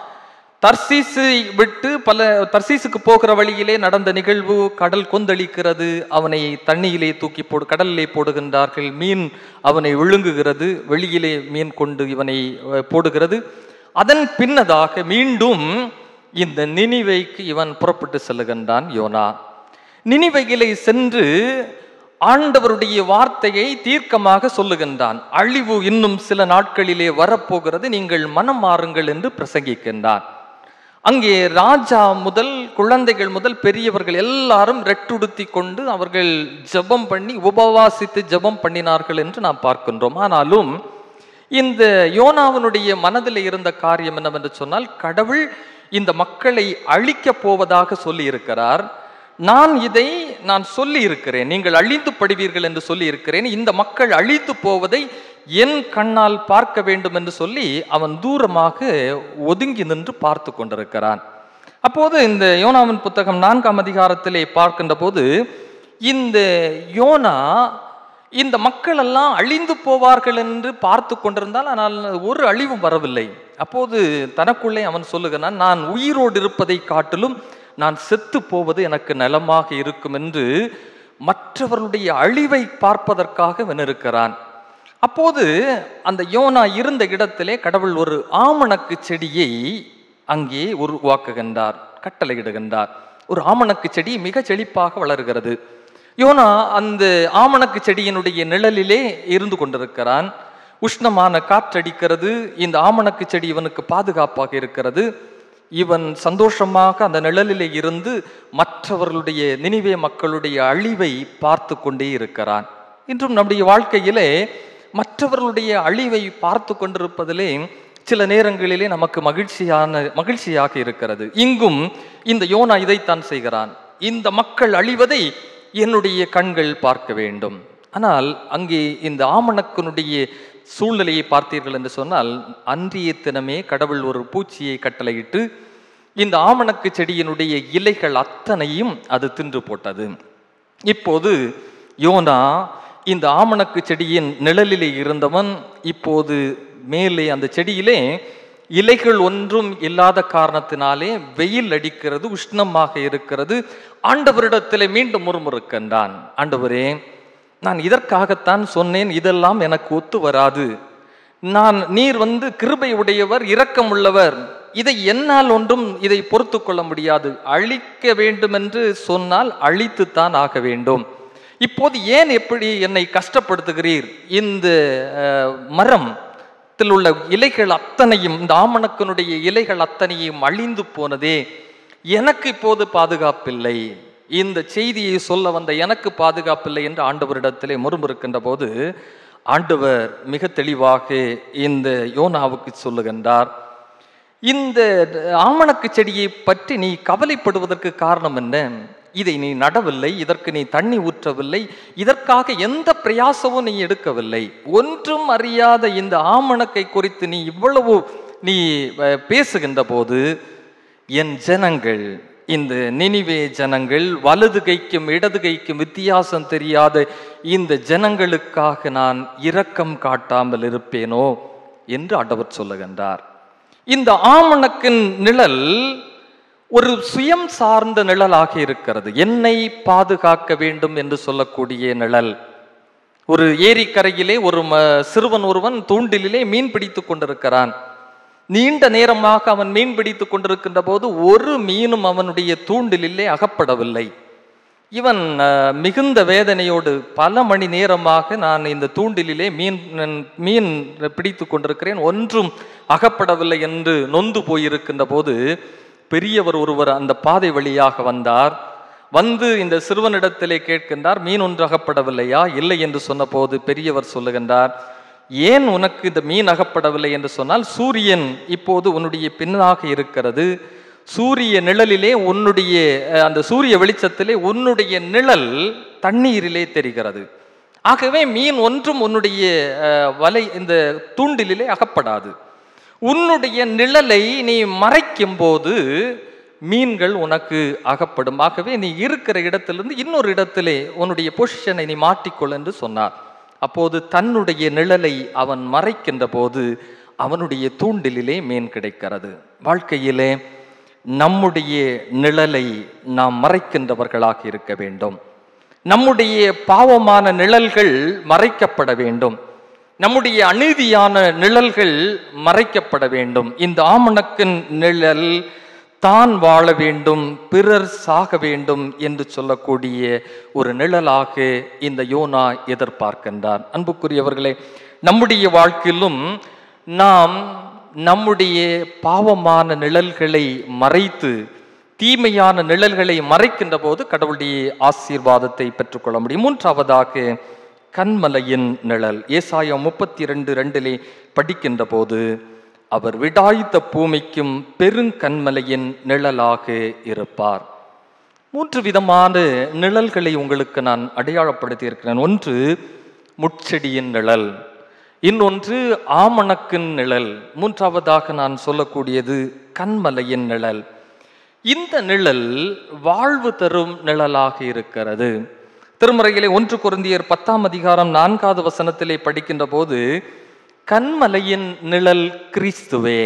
S1: தர்சீசை விட்டு பல தர்சீசுக்கு போகிற வழியிலே நடந்த நிகழ்வு கடல் கொந்தளிக்கிறது அவனை தண்ணியிலே தூக்கி போடு கடலிலே போடுகின்றார்கள் மீன் அவனை விழுங்குகிறது வெளியிலே மீன் கொண்டு இவனை அஹ், போடுகிறது அதன் பின்னதாக மீண்டும் இந்த நினிவைக்கு இவன் புறப்பட்டு செல்லுகின்றான் யோனா நினிவையிலே சென்று ஆண்டவருடைய வார்த்தையை தீர்க்கமாக சொல்லுகின்றான் அழிவு இன்னும் சில நாட்களிலே வரப்போகிறது நீங்கள் மனம் மாறுங்கள் என்று பிரசங்கிக்கின்றான் அங்கே ராஜா முதல் குழந்தைகள் முதல் பெரியவர்கள் எல்லாரும் ரெட்டுடுத்தி கொண்டு அவர்கள் ஜெபம் பண்ணி உபவாசித்து ஜெபம் பண்ணினார்கள் என்று நாம் பார்க்கின்றோம் ஆனாலும் இந்த யோனாவினுடைய மனதில் இருந்த காரியம் என்னவென்று சொன்னால் கடவுள் இந்த மக்களை அழிக்கப் போவதாக சொல்லி இருக்கிறார் நான் இதை நான் சொல்லி இருக்கிறேன் நீங்கள் அழிந்து படுவீர்கள் என்று சொல்லி இருக்கிறேன் இந்த மக்கள் அழித்து போவதை என் கண்ணால் பார்க்க வேண்டும் என்று சொல்லி அவன் தூரமாக ஒதுங்கி நின்று பார்த்து கொண்டிருக்கிறான் அப்போது இந்த யோனாவின் புத்தகம் நான்காம் அதிகாரத்திலே பார்க்கின்ற போது இந்த யோனா இந்த மக்கள் எல்லாம் அழிந்து போவார்கள் என்று பார்த்து கொண்டிருந்தால் ஆனால் ஒரு அழிவும் வரவில்லை அப்போது தனக்குள்ளே அவன் சொல்லுகிறான் நான் உயிரோடு இருப்பதை காட்டிலும் நான் செத்து போவது எனக்கு நலமாக இருக்கும் என்று மற்றவர்களுடைய அழிவை பார்ப்பதற்காக அவன் இருக்கிறான் அப்போது அந்த யோனா இருந்த இடத்திலே கடவுள் ஒரு ஆமணக்கு செடியை அங்கே உருவாக்குகின்றார் கட்டளையிடுகின்றார் ஒரு ஆமணக்கு செடி மிக செழிப்பாக வளர்கிறது யோனா அந்த ஆமணக்கு செடியினுடைய நிழலிலே இருந்து கொண்டிருக்கிறான் உஷ்ணமான காற்றடிக்கிறது இந்த ஆமணக்கு செடி இவனுக்கு பாதுகாப்பாக இருக்கிறது இவன் சந்தோஷமாக அந்த நிழலிலே இருந்து மற்றவர்களுடைய நினைவே மக்களுடைய அழிவை பார்த்து கொண்டே இருக்கிறான் இன்றும் நம்முடைய வாழ்க்கையிலே மற்றவர்களுடைய அழிவை பார்த்து கொண்டிருப்பதிலே சில நேரங்களிலே நமக்கு மகிழ்ச்சியான மகிழ்ச்சியாக இருக்கிறது இங்கும் இந்த யோனா இதைத்தான் செய்கிறான் இந்த மக்கள் அழிவதை என்னுடைய கண்கள் பார்க்க வேண்டும் ஆனால் அங்கே இந்த ஆமணக்கனுடைய சூழ்நிலையை பார்த்தீர்கள் என்று சொன்னால் அன்றைய தினமே கடவுள் ஒரு பூச்சியை கட்டளையிட்டு இந்த ஆமணக்கு செடியினுடைய இலைகள் அத்தனையும் அது தின்று போட்டது இப்போது யோனா இந்த ஆமணக்கு செடியின் நிழலிலே இருந்தவன் இப்போது மேலே அந்த செடியிலே இலைகள் ஒன்றும் இல்லாத காரணத்தினாலே வெயில் அடிக்கிறது உஷ்ணமாக இருக்கிறது ஆண்டவரிடத்திலே மீண்டும் முறுமுறுக்கின்றான் ஆண்டவரே நான் இதற்காகத்தான் சொன்னேன் இதெல்லாம் எனக்கு ஒத்து வராது நான் நீர் வந்து கிருபை உடையவர் இரக்கம் உள்ளவர் இதை என்னால் ஒன்றும் இதை பொறுத்து கொள்ள முடியாது அழிக்க வேண்டும் என்று சொன்னால் அழித்துத்தான் ஆக வேண்டும் இப்போது ஏன் எப்படி என்னை கஷ்டப்படுத்துகிறீர் இந்த அஹ், மரம் த்தில் உள்ள இலைகள் அத்தனையும் இந்த ஆமணக்கனுடைய இலைகள் அத்தனையும் அழிந்து போனதே எனக்கு இப்போது பாதுகாப்பில்லை இந்த செய்தியை சொல்ல வந்த எனக்கு பாதுகாப்பில்லை என்று ஆண்டவரிடத்திலே முறுமுறுக்கின்ற போது ஆண்டவர் மிக தெளிவாக இந்த யோனாவுக்கு சொல்லுகின்றார் இந்த ஆமணக்கு செடியை பற்றி நீ கவலைப்படுவதற்கு காரணம் என்ன இதை நீ நடவில்லை இதற்கு நீ தண்ணி ஊற்றவில்லை இதற்காக எந்த பிரயாசமும் நீ எடுக்கவில்லை ஒன்றும் அறியாத இந்த ஆமணக்கை குறித்து நீ இவ்வளவு நீ அஹ், பேசுகின்ற போது என் ஜனங்கள் இந்த நினிவே ஜனங்கள் வலது கைக்கும் இடது கைக்கும் வித்தியாசம் தெரியாத இந்த ஜனங்களுக்காக நான் இரக்கம் காட்டாமல் இருப்பேனோ என்று ஆண்டவர் சொல்லுகின்றார் இந்த ஆமணக்கின் நிழல் ஒரு சுயம் சார்ந்த நிழலாக இருக்கிறது என்னை பாதுகாக்க வேண்டும் என்று சொல்லக்கூடிய நிழல் ஒரு ஏரிக்கரையிலே ஒரு ம- சிறுவன் ஒருவன் தூண்டிலே மீன் பிடித்து கொண்டிருக்கிறான் நீண்ட நேரமாக அவன் மீன் பிடித்து கொண்டிருக்கின்ற போது ஒரு மீனும் அவனுடைய தூண்டிலே அகப்படவில்லை இவன் அஹ், மிகுந்த வேதனையோடு பல மணி நேரமாக நான் இந்த தூண்டிலே மீன் மீன் பிடித்து கொண்டிருக்கிறேன் ஒன்றும் அகப்படவில்லை என்று நொந்து போயிருக்கின்ற போது பெரியவர் ஒருவர் அந்த பாதை வழியாக வந்தார் வந்து இந்த சிறுவனிடத்திலே கேட்கின்றார் மீன் ஒன்று அகப்படவில்லையா இல்லை என்று சொன்னபோது பெரியவர் சொல்லுகின்றார் ஏன் உனக்கு இந்த மீன் அகப்படவில்லை என்று சொன்னால் சூரியன் இப்போது உன்னுடைய பின்னாக இருக்கிறது சூரிய நிழலிலே உன்னுடைய அஹ், அந்த சூரிய வெளிச்சத்திலே உன்னுடைய நிழல் தண்ணீரிலே தெரிகிறது ஆகவே மீன் ஒன்றும் உன்னுடைய அஹ், வலை இந்த தூண்டிலே அகப்படாது உன்னுடைய நிழலை நீ மறைக்கும் போது மீன்கள் உனக்கு அகப்படும் ஆகவே நீ இருக்கிற இடத்திலிருந்து இன்னொரு இடத்திலே உன்னுடைய பொசிஷனை நீ மாட்டிக்கொள் என்று சொன்னார் அப்போது தன்னுடைய நிழலை அவன் மறைக்கின்ற போது அவனுடைய தூண்டிலே மீன் கிடைக்கிறது வாழ்க்கையிலே நம்முடைய நிழலை நாம் மறைக்கின்றவர்களாக இருக்க வேண்டும் நம்முடைய பாவமான நிழல்கள் மறைக்கப்பட வேண்டும் நம்முடைய அநீதியான நிழல்கள் மறைக்கப்பட வேண்டும் இந்த ஆமணக்கின் நிழல் தான் வாழ வேண்டும் பிறர் சாக வேண்டும் என்று சொல்லக்கூடிய ஒரு நிழலாக இந்த யோனா எதிர்பார்க்கின்றார் அன்புக்குரியவர்களே நம்முடைய வாழ்க்கையிலும் நாம் நம்முடைய பாவமான நிழல்களை மறைத்து தீமையான நிழல்களை மறைக்கின்ற போது கடவுளுடைய ஆசீர்வாதத்தை பெற்றுக்கொள்ள முடியும் மூன்றாவதாக கண்மலையின் நிழல் ஏசாயம் முப்பத்தி ரெண்டு ரெண்டிலே படிக்கின்ற போது அவர் விடாய்த்த பூமிக்கும் பெருங்கண்மலையின் நிழலாக இருப்பார் மூன்று விதமான நிழல்களை உங்களுக்கு நான் அடையாளப்படுத்தி இருக்கிறேன் ஒன்று முட்செடியின் நிழல் இன்னொன்று ஆமணக்கின் நிழல் மூன்றாவதாக நான் சொல்லக்கூடியது கண்மலையின் நிழல் இந்த நிழல் வாழ்வு தரும் நிழலாக இருக்கிறது திருமறையிலே ஒன்று குருந்தியர் பத்தாம் அதிகாரம் நான்காவது வசனத்திலே படிக்கின்ற போது கண்மலையின் நிழல் கிறிஸ்துவே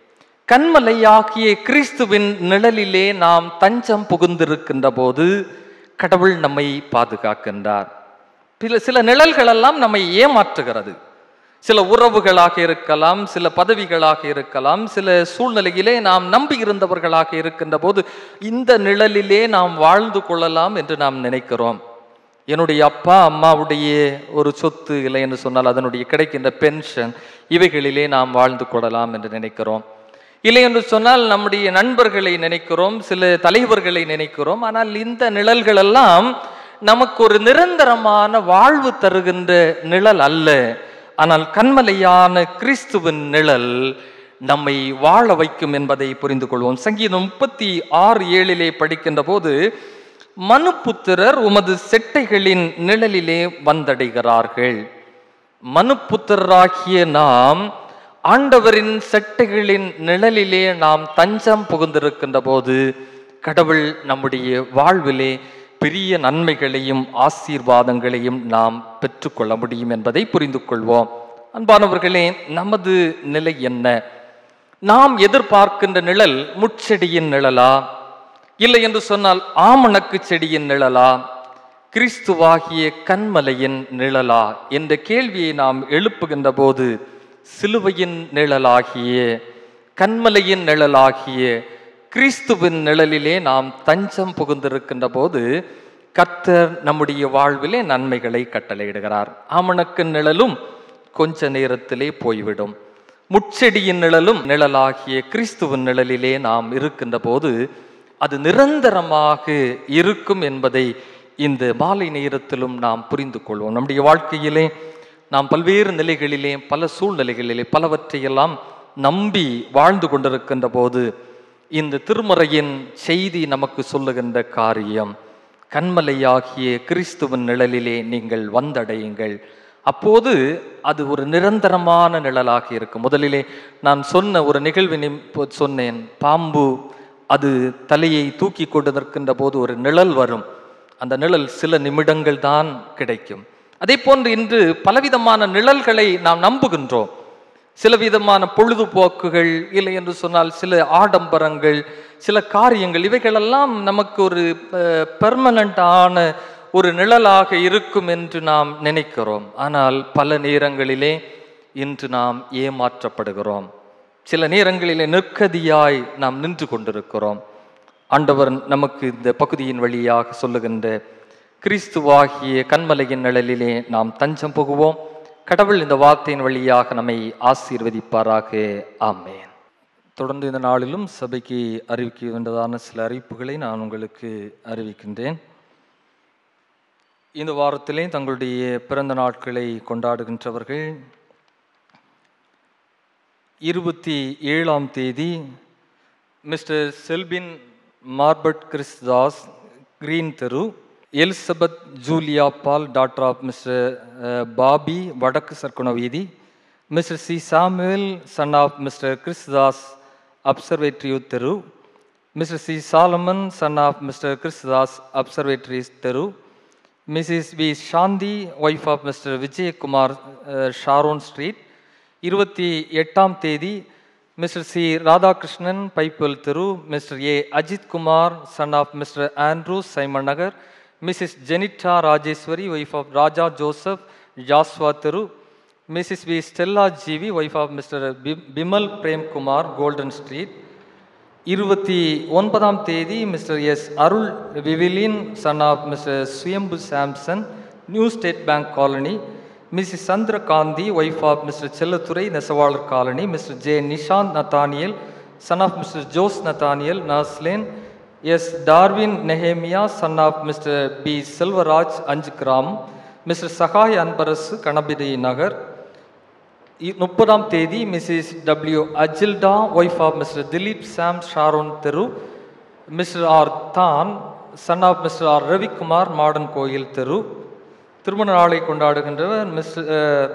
S1: கண்மலையாகிய கிறிஸ்துவின் நிழலிலே நாம் தஞ்சம் புகுந்திருக்கின்ற போது கடவுள் நம்மை பாதுகாக்கின்றார் சில சில நிழல்களெல்லாம் நம்மை ஏமாற்றுகிறது சில உறவுகளாக இருக்கலாம் சில பதவிகளாக இருக்கலாம் சில சூழ்நிலையிலே நாம் நம்பி இருந்தவர்களாக இருக்கின்ற போது இந்த நிழலிலே நாம் வாழ்ந்து கொள்ளலாம் என்று நாம் நினைக்கிறோம் என்னுடைய அப்பா அம்மாவுடைய ஒரு சொத்து இல்லை என்று சொன்னால் அதனுடைய கிடைக்கின்ற பென்ஷன் இவைகளிலே நாம் வாழ்ந்து கொள்ளலாம் என்று நினைக்கிறோம் இல்லை என்று சொன்னால் நம்முடைய நண்பர்களை நினைக்கிறோம் சில தலைவர்களை நினைக்கிறோம் ஆனால் இந்த நிழல்கள் எல்லாம் நமக்கு ஒரு நிரந்தரமான வாழ்வு தருகின்ற நிழல் அல்ல ஆனால் கண்மலையான கிறிஸ்துவின் நிழல் நம்மை வாழ வைக்கும் என்பதை புரிந்து கொள்வோம் சங்கீதம் முப்பத்தி ஆறு ஏழிலே படிக்கின்ற போது மனுப்புத்திரர் உமது செட்டைகளின் நிழலிலே வந்தடைகிறார்கள் மனுப்புத்திரராகிய நாம் ஆண்டவரின் செட்டைகளின் நிழலிலே நாம் தஞ்சம் புகுந்திருக்கின்ற போது கடவுள் நம்முடைய வாழ்விலே பெரிய நன்மைகளையும் ஆசீர்வாதங்களையும் நாம் பெற்றுக்கொள்ள முடியும் என்பதை புரிந்து கொள்வோம் அன்பானவர்களே நமது நிலை என்ன நாம் எதிர்பார்க்கின்ற நிழல் முட்செடியின் நிழலா இல்லை என்று சொன்னால் ஆமணக்கு செடியின் நிழலா கிறிஸ்துவாகிய கண்மலையின் நிழலா என்ற கேள்வியை நாம் எழுப்புகின்ற போது சிலுவையின் நிழலாகிய கண்மலையின் நிழலாகிய கிறிஸ்துவின் நிழலிலே நாம் தஞ்சம் புகுந்திருக்கின்ற போது கர்த்தர் நம்முடைய வாழ்விலே நன்மைகளை கட்டளையிடுகிறார் ஆமணக்கு நிழலும் கொஞ்ச நேரத்திலே போய்விடும் முட்செடியின் நிழலும் நிழலாகிய கிறிஸ்துவின் நிழலிலே நாம் இருக்கின்ற போது அது நிரந்தரமாக இருக்கும் என்பதை இந்த மாலை நேரத்திலும் நாம் புரிந்து கொள்வோம் நம்முடைய வாழ்க்கையிலே நாம் பல்வேறு நிலைகளிலே பல சூழ்நிலைகளிலே பலவற்றையெல்லாம் நம்பி வாழ்ந்து கொண்டிருக்கின்ற போது இந்த திருமறையின் செய்தி நமக்கு சொல்லுகின்ற காரியம் கண்மலையாகிய கிறிஸ்துவின் நிழலிலே நீங்கள் வந்தடையுங்கள் அப்போது அது ஒரு நிரந்தரமான நிழலாக இருக்கும் முதலிலே நான் சொன்ன ஒரு நிகழ்வினை இப்போ சொன்னேன் பாம்பு அது தலையை தூக்கி கொண்டு நிற்கின்ற போது ஒரு நிழல் வரும் அந்த நிழல் சில நிமிடங்கள் தான் கிடைக்கும் அதே போன்று இன்று பலவிதமான நிழல்களை நாம் நம்புகின்றோம் சில விதமான பொழுதுபோக்குகள் இல்லை என்று சொன்னால் சில ஆடம்பரங்கள் சில காரியங்கள் இவைகளெல்லாம் நமக்கு ஒரு பெர்மனண்டான ஒரு நிழலாக இருக்கும் என்று நாம் நினைக்கிறோம் ஆனால் பல நேரங்களிலே இன்று நாம் ஏமாற்றப்படுகிறோம் சில நேரங்களிலே நிற்கதியாய் நாம் நின்று கொண்டிருக்கிறோம் ஆண்டவர் நமக்கு இந்த பகுதியின் வழியாக சொல்லுகின்ற கிறிஸ்துவாகிய கண்மலையின் நிழலிலே நாம் தஞ்சம் புகுவோம் கடவுள் இந்த வார்த்தையின் வழியாக நம்மை ஆசீர்வதிப்பாராக ஆமேன் தொடர்ந்து இந்த நாளிலும் சபைக்கு அறிவிக்க வேண்டதான சில அறிவிப்புகளை நான் உங்களுக்கு அறிவிக்கின்றேன் இந்த வாரத்திலே தங்களுடைய பிறந்த நாட்களை கொண்டாடுகின்றவர்கள் இருபத்தி ஏழாம் தேதி மிஸ்டர் செல்பின் மார்பட் கிறிஸ்தாஸ் கிரீன் தெரு Elizabeth Julia Paul daughter of Mr Bobby வடக்கு சர்க்குண வீதி Mr C Samuel son of Mr Christudas observatory தெரு Mr C Solomon son of Mr Christudas observatory தெரு Mrs V Shanthi wife of Mr Vijayakumar Sharon street இருபத்தி எட்டாம் தேதி மிஸ்டர் சி ராதாகிருஷ்ணன் பைப்பல் தெரு Mr A Ajith Kumar son of Mr Andrew Simon Nagar Mrs Jenita Rajeswari wife of Raja Joseph Joshua தெரு Mrs V Stella GV wife of mister Bimal Premkumar golden street இருபத்தி ஒன்பதாம் தேதி mister S Arul விவிலின் son of mister Suyambu Samson new state bank colony Mrs Chandrakanthi wife of mister Chellathurai நெசவாளர் colony mister J Nishanth Nathaniel son of mister Jose Nathaniel nurse lane S Darwin Nehemiah son of mister P Selvaraj Anjugram mister Sahay Anbarasu Ganapathi Nagar முப்பதாம் தேதி Mrs W அஜில்டா wife of Mr Dileep Sam Sharon தெரு Mr R தான் son of Mr R Ravikumar மாடன் கோயில் தெரு திருமண நாளை கொண்டாடுகின்றவர் மிஸ்டர்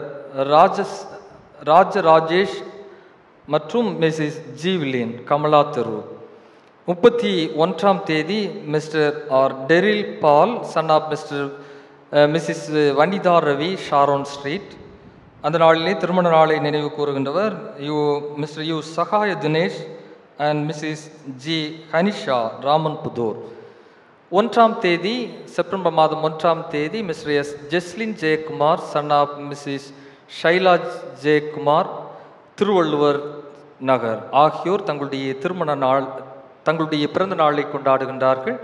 S1: ராஜஸ் ராஜ ராஜேஷ் மற்றும் மிஸ்ஸஸ் ஜீவிலின் கமலா தெரு முப்பத்தி ஒன்றாம் தேதி Mr R Daryl Paul son of Mr Mrs Vanitha Ravi Sharon street அந்த நாளிலே திருமண நாளை நினைவு கூறுகின்றவர் U Mr U Sagaya Dinesh and Mrs G Hanisha Raman Puthur ஒன்றாம் தேதி செப்டம்பர் மாதம் ஒன்றாம் தேதி mister S Jeslin Jayakumar son of Mrs Shaila Jayakumar Thiruvalluvar Nagar ஆகியோர் தங்களுடைய திருமண நாள் தங்களுடைய பிறந்த நாளை கொண்டாடுகின்றார்கள்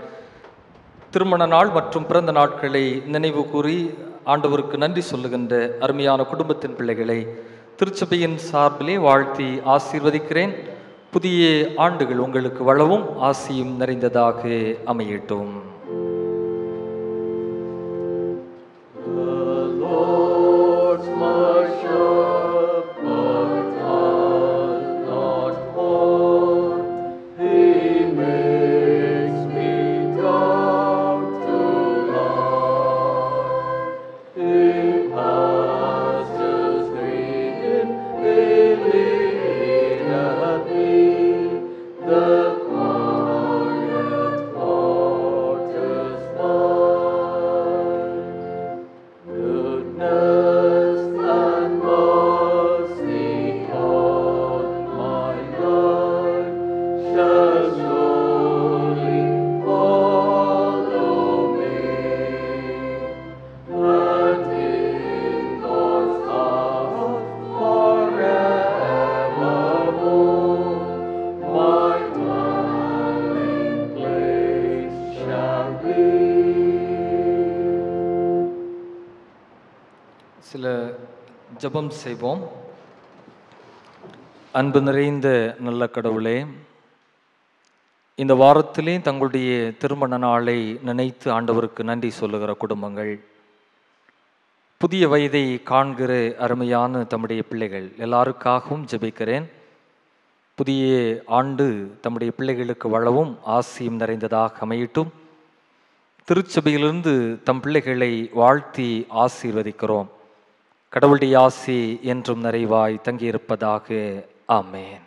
S1: திருமண நாள் மற்றும் பிறந்த நாட்களை நினைவு கூறி ஆண்டவருக்கு நன்றி சொல்லுகின்ற அருமையான குடும்பத்தின் பிள்ளைகளை திருச்சபையின் சார்பிலே வாழ்த்தி ஆசீர்வதிக்கிறேன் புதிய ஆண்டுகள் உங்களுக்கு வளவும் ஆசியும் நிறைந்ததாக அமையட்டும்
S2: Lord's my shepherd, I'll not want. He makes me down to lie. In pastures green, He leadeth me. The quiet waters
S1: ஜெபம் செய்வோம் அன்பு நிறைந்த நல்ல கடவுளே இந்த வாரத்திலே தங்களுடைய திருமண நாளை நினைத்து ஆண்டவருக்கு நன்றி சொல்லுகிற குடும்பங்கள் புதிய வயதை காண்கிற அருமையான தம்முடைய பிள்ளைகள் எல்லாருக்காகவும் ஜெபிக்கிறேன் புதிய ஆண்டு தம்முடைய பிள்ளைகளுக்கு வளவும் ஆசியும் நிறைந்ததாக அமையட்டும் திருச்சபையிலிருந்து தம் பிள்ளைகளை வாழ்த்தி ஆசீர்வதிக்கிறோம் கடவுளுடைய ஆசி என்றும் நிறைவாய் தங்கியிருப்பதாக ஆமேன்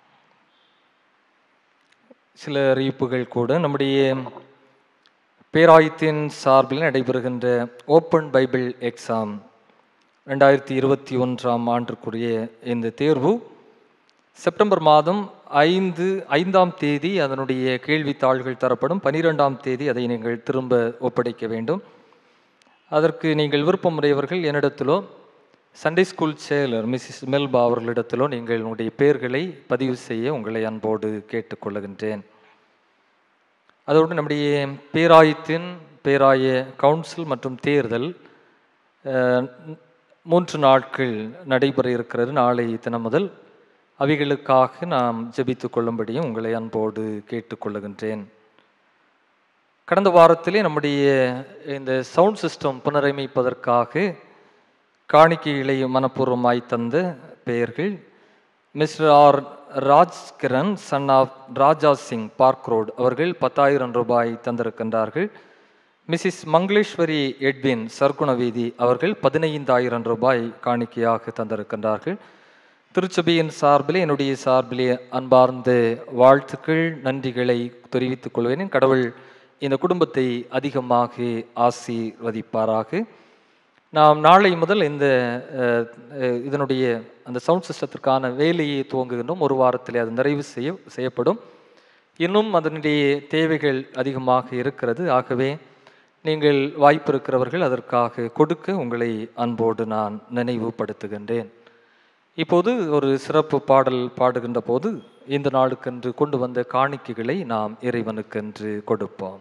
S1: சில அறிவிப்புகள் கூட நம்முடைய பேராயத்தின் சார்பில் நடைபெறுகின்ற ஓப்பன் பைபிள் எக்ஸாம் ரெண்டாயிரத்தி இருபத்தி ஒன்றாம் ஆண்டுக்குரிய இந்த தேர்வு செப்டம்பர் மாதம் ஐந்து ஐந்தாம் தேதி அதனுடைய கேள்வித்தாள்கள் தரப்படும் பனிரெண்டாம் தேதி அதை நீங்கள் திரும்ப ஒப்படைக்க வேண்டும் அதற்கு நீங்கள் விருப்பமுடையவர்கள் என்னிடத்திலோ சண்டே ஸ்கூல் செயலர் மிஸ்ஸஸ் மெல்பா அவர்களிடத்திலோ நீங்கள் உங்களுடைய பெயர்களை பதிவு செய்ய உங்களை அன்போடு கேட்டுக்கொள்ளுகின்றேன் அதோடு நம்முடைய பேராயத்தின் பேராய கவுன்சில் மற்றும் தேர்தல் அஹ், மூன்று நாட்கள் நடைபெற இருக்கிறது நாளை தினம் முதல் அவைகளுக்காக நாம் ஜெபித்துக் கொள்ளும்படியும் உங்களை அன்போடு கேட்டுக்கொள்ளுகின்றேன் கடந்த வாரத்திலே நம்முடைய இந்த சவுண்ட் சிஸ்டம் புனரமைப்பதற்காக காணிக்கைகளை மனப்பூர்வமாய் தந்த பெயர்கள் Mr R Rajkiran son of Raja Singh park road அவர்கள் பத்தாயிரம் ரூபாய் தந்திருக்கின்றார்கள் மிஸ்ஸஸ் மங்களேஸ்வரி எட்வின் சர்க்குணவீதி அவர்கள் பதினைந்தாயிரம் ரூபாய் காணிக்கையாக தந்திருக்கின்றார்கள் திருச்சபையின் சார்பிலே என்னுடைய சார்பிலே அன்பார்ந்த வாழ்த்துக்கள் நன்றிகளை தெரிவித்துக் கொள்வேன் கடவுள் இந்த குடும்பத்தை அதிகமாக ஆசீர்வதிப்பாராக நாம் நாளை முதல் இந்த அஹ், அஹ், இதனுடைய அந்த சவுண்ட் சிஸ்டத்திற்கான வேலையை துவங்குகின்றோம் ஒரு வாரத்திலே அது நிறைவு செய்ய செய்யப்படும் இன்னும் அதனுடைய தேவைகள் அதிகமாக இருக்கிறது ஆகவே நீங்கள் வாய்ப்பு இருக்கிறவர்கள் அதற்காக கொடுக்க உங்களை அன்போடு நான் நினைவுபடுத்துகின்றேன் இப்போது ஒரு சிறப்பு பாடல் பாடுகின்ற போது இந்த நாளுக்கென்று கொண்டு வந்த காணிக்கைகளை நாம் இறைவனுக்கென்று கொடுப்போம்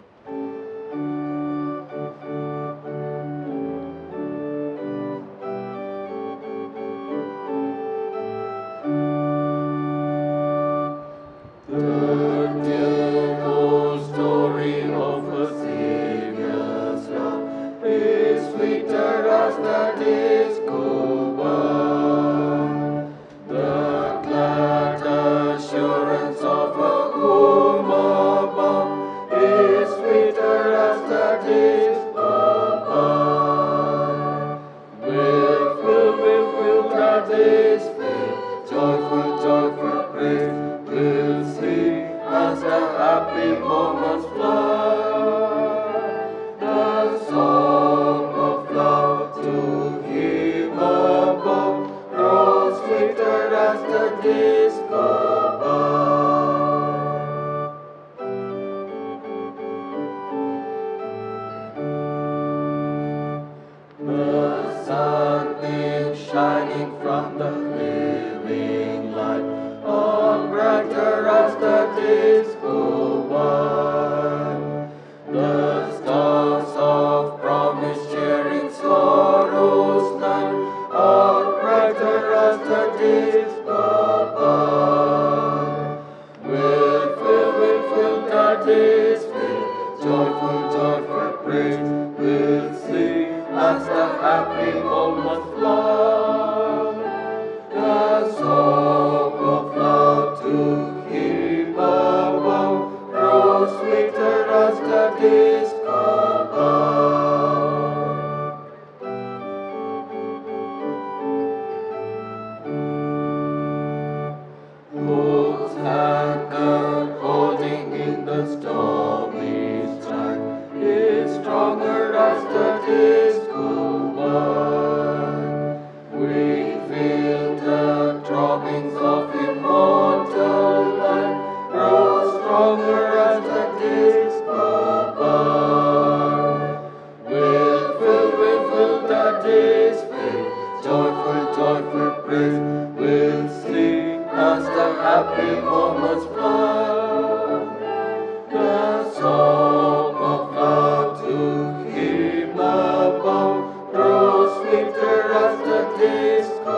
S2: The story of a Savior's love is sweeter as the days go by. The glad assurance of a home above is sweeter as the days go by. Will fill, will fill the days with joyful, joyful praise. We'll sing as the happy moments fly. The song of love to Him above grows sweeter as the days go by. The sun is shining from the living light, on brighter as the days go by. The stars of promise cheering sorrows night, are brighter as the days go by. Will fill, will fill the days with joyful, joyful praise. We'll sing as the happy moments fly. The song of love to Him above grows sweeter as the days go by. Hope's anchor holding in the stormy strife is stronger as the days go by. We feel the throbbings of immortal life grow stronger as the days go by. Will fill, will fill the days with joyful, joyful praise. We'll sing as the happy moments fly. The song of love to Him above grows sweeter as the days go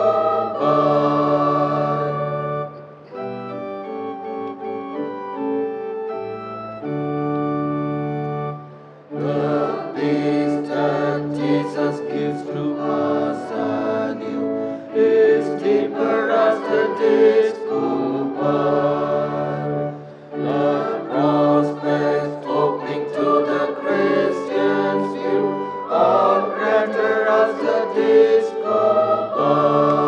S2: discover. The prospects opening to the Christian's view are greater as the discover.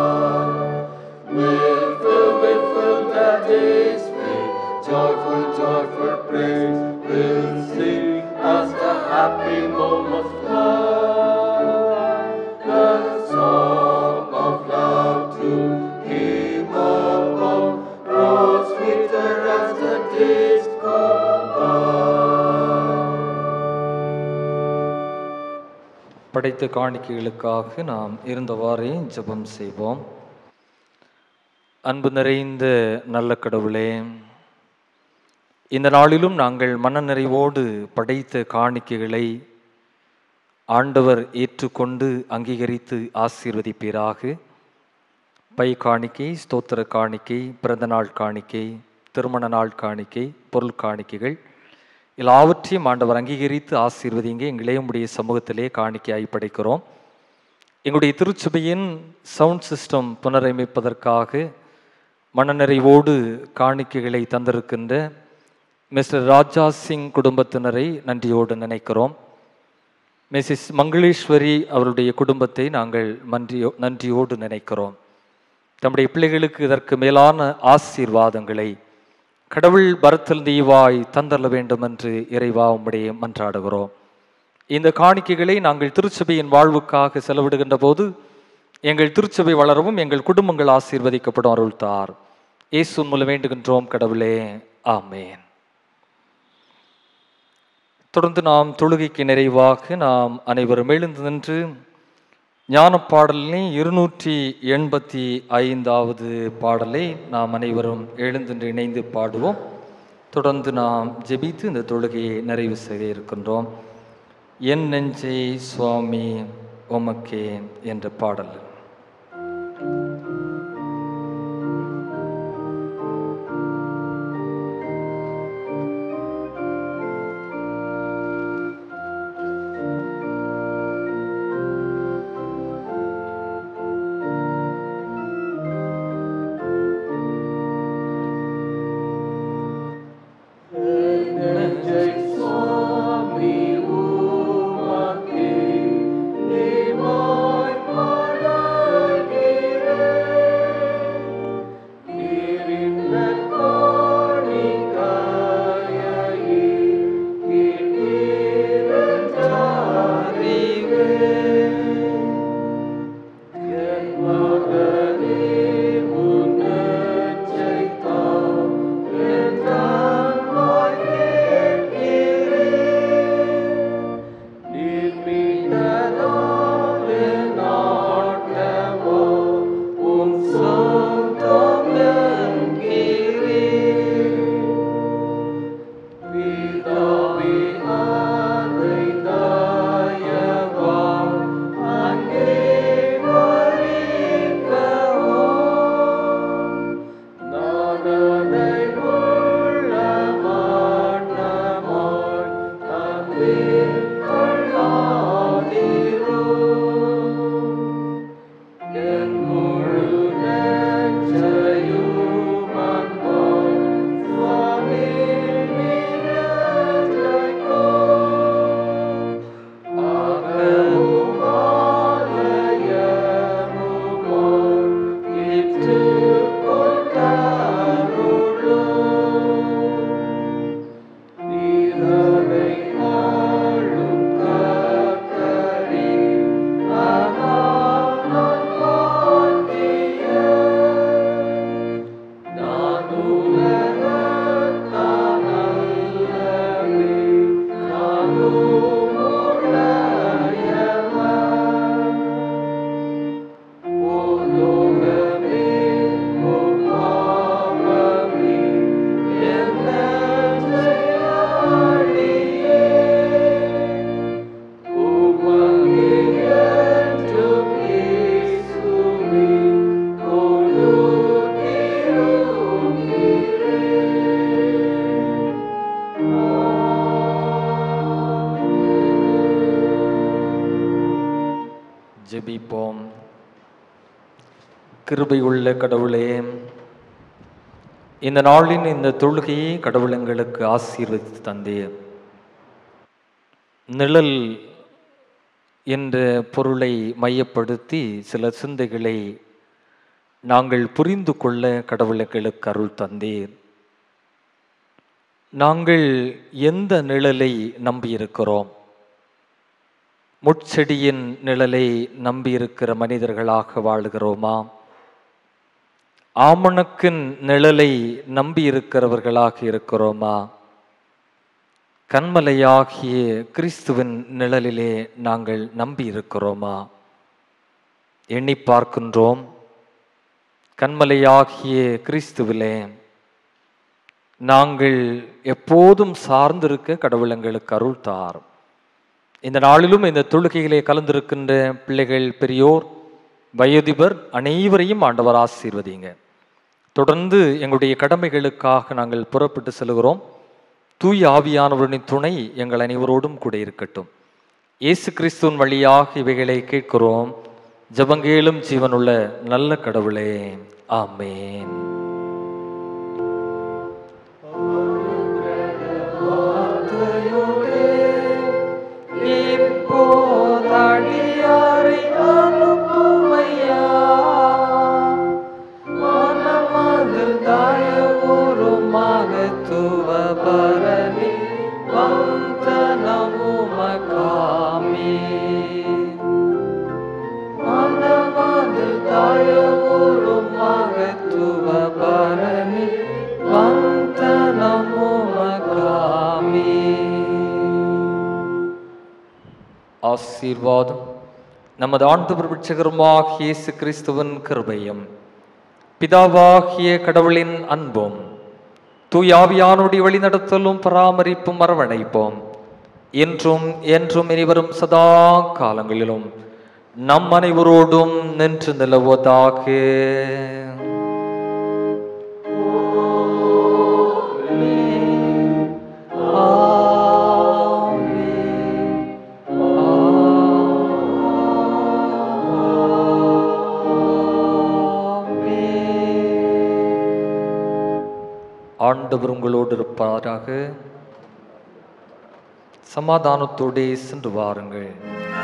S2: Will fill, will fill the days with joyful, joyful praise. We'll sing as the happy moments fly. The song of love to Him above grows sweeter as the days go by.
S1: படைத்த காணிக்கைகளுக்காக நாம் இருந்தவாறே ஜெபம் செய்வோம் அன்பு நிறைந்த நல்ல கடவுளே இந்த நாளிலும் நாங்கள் மனநிறைவோடு படைத்த காணிக்கைகளை ஆண்டவர் ஏற்றுக்கொண்டு அங்கீகரித்து ஆசீர்வதிப்பீராக பை காணிக்கை ஸ்தோத்திர காணிக்கை பிறந்தநாள் காணிக்கை திருமண நாள் காணிக்கை பொருள் காணிக்கைகள் எல்லாவற்றையும் ஆண்டவர் அங்கீகரித்து ஆசீர்வதிங்க எங்களே உடைய சமூகத்திலே காணிக்கையாய் படைக்கிறோம் எங்களுடைய திருச்சபையின் சவுண்ட் சிஸ்டம் புனரமைப்பதற்காக மனநிறைவோடு காணிக்கைகளை தந்திருக்கின்ற மிஸ்டர் ராஜா சிங் குடும்பத்தினரை நன்றியோடு நினைக்கிறோம் மிஸ்ஸஸ் மங்களேஸ்வரி அவருடைய குடும்பத்தை நாங்கள் நன்றியோ நன்றியோடு நினைக்கிறோம் தம்முடைய பிள்ளைகளுக்கு இதற்கு மேலான ஆசீர்வாதங்களை கடவுள் பரத்தல் தீவாய் தந்தள்ள வேண்டும் என்று இறைவா உம்முடைய மன்றாடுகிறோம் இந்த காணிக்கைகளை நாங்கள் திருச்சபையின் வாழ்வுக்காக செலவிடுகின்ற போது எங்கள் திருச்சபை வளரவும் எங்கள் குடும்பங்கள் ஆசீர்வதிக்கப்படும் அருள் தார் இயேசு மூலம் வேண்டுகின்றோம் கடவுளே ஆமேன் தொடர்ந்து நாம் தொழுகைக்கு நிறைவாக நாம் அனைவரும் எழுந்து நின்று ஞான பாடலிலே இருநூற்றி எண்பத்தி ஐந்தாவது பாடலை நாம் அனைவரும் எழுந்து இணைந்து பாடுவோம் தொடர்ந்து நாம் ஜெபித்து இந்த தொழுகையை நிறைவு செய்ய இருக்கின்றோம் என் நெஞ்சை சுவாமி உமக்கே என்ற பாடல்
S2: Swami Umake, Nimai Padagire, Nirindan Karnikayai, Kitiran Tarive, Yan Magani Unachaita, Rentan Magikiri, Nirmitadale Nartavo, Un Santam Yankiri, Pidavi Advaitayava, Ange Varikavo, Nanadai Mullavattamaய், Tandir Kalladiru. என் முழு நெஞ்சையுமன்பாய், சுவாமி நிரஞ்சைக்கோ. அகமும் ஆலயமுமாய், இட்டுக் கொண்டருளும். நீரனை ஆளும் கர்த்தரே, அனாமன் வாழ்த்திய. நான் உலகத்தான் அல்லவே, நானும் உடையவன். உலோகமே, உபாவமே, என் நெஞ்சை ஆடியே. உமக்கு என்றும் இயேசுவே, கொடுத்திருக்கிறேன்.
S1: ஜெபிப்போம் கிருபை உள்ள கடவுளே இந்த நாளின் இந்த தொழுகையை கடவுள் எங்களுக்கு ஆசீர்வதித்து தந்தீர் நிழல் என்ற பொருளை மையப்படுத்தி சில சிந்தைகளை நாங்கள் புரிந்து கொள்ள கடவுள் எங்களுக்கு அருள் தந்தீர் நாங்கள் எந்த நிழலை நம்பியிருக்கிறோம் முட்செடியின் நிழலை நம்பியிருக்கிற மனிதர்களாக வாழுகிறோமா ஆமணக்கின் நிழலை நம்பியிருக்கிறவர்களாக இருக்கிறோமா கண்மலையாகிய கிறிஸ்துவின் நிழலிலே நாங்கள் நம்பியிருக்கிறோமா எண்ணி பார்க்கின்றோம் கண்மலையாகிய கிறிஸ்துவிலே நாங்கள் எப்போதும் சார்ந்திருக்க கடவுள் எங்களுக்கு அருள் தார் இந்த நாளிலும் இந்த தொழுகையிலே கலந்திருக்கின்ற பிள்ளைகள் பெரியோர் வயோதிபர் அனைவரையும் ஆண்டவர் ஆசீர்வதிங்க தொடர்ந்து எங்களுடைய கடமைகளுக்காக நாங்கள் புறப்பட்டு செல்கிறோம் தூய் ஆவியானவரின் துணை எங்கள் அனைவரோடும் கூட இருக்கட்டும் இயேசு கிறிஸ்துவின் வழியாக இவைகளை கேட்கிறோம் ஜபங்கேலும் ஜீவனுள்ள நல்ல கடவுளே ஆமேன்
S2: இப்போதடியாரை அனுப்புமையா மனமதில் தயவுறும் மகத்துவ பரணி வந்தனமுமகாமே மனமதில் தயவுறும் மகத்துவ பரணி வந்தனமுமகாமே
S1: ஆசீர்வாதம் நமது ஆண்டவர் விட்சகருமாக இயேசு கிறிஸ்துவின் கிருபையும் பிதாவாகிய கடவுளின் அன்பும் தூயாவியானுடைய வழிநடத்தலும் பராமரிப்பும் அரவணைப்போம் என்றும் என்றும் இனிவரும் சதா காலங்களிலும் நம் அனைவரோடும் நின்று நிலவுவதாக ஆண்டவர் உங்களோடு இருப்பாராக சமாதானத்தோடே சென்று வாருங்கள்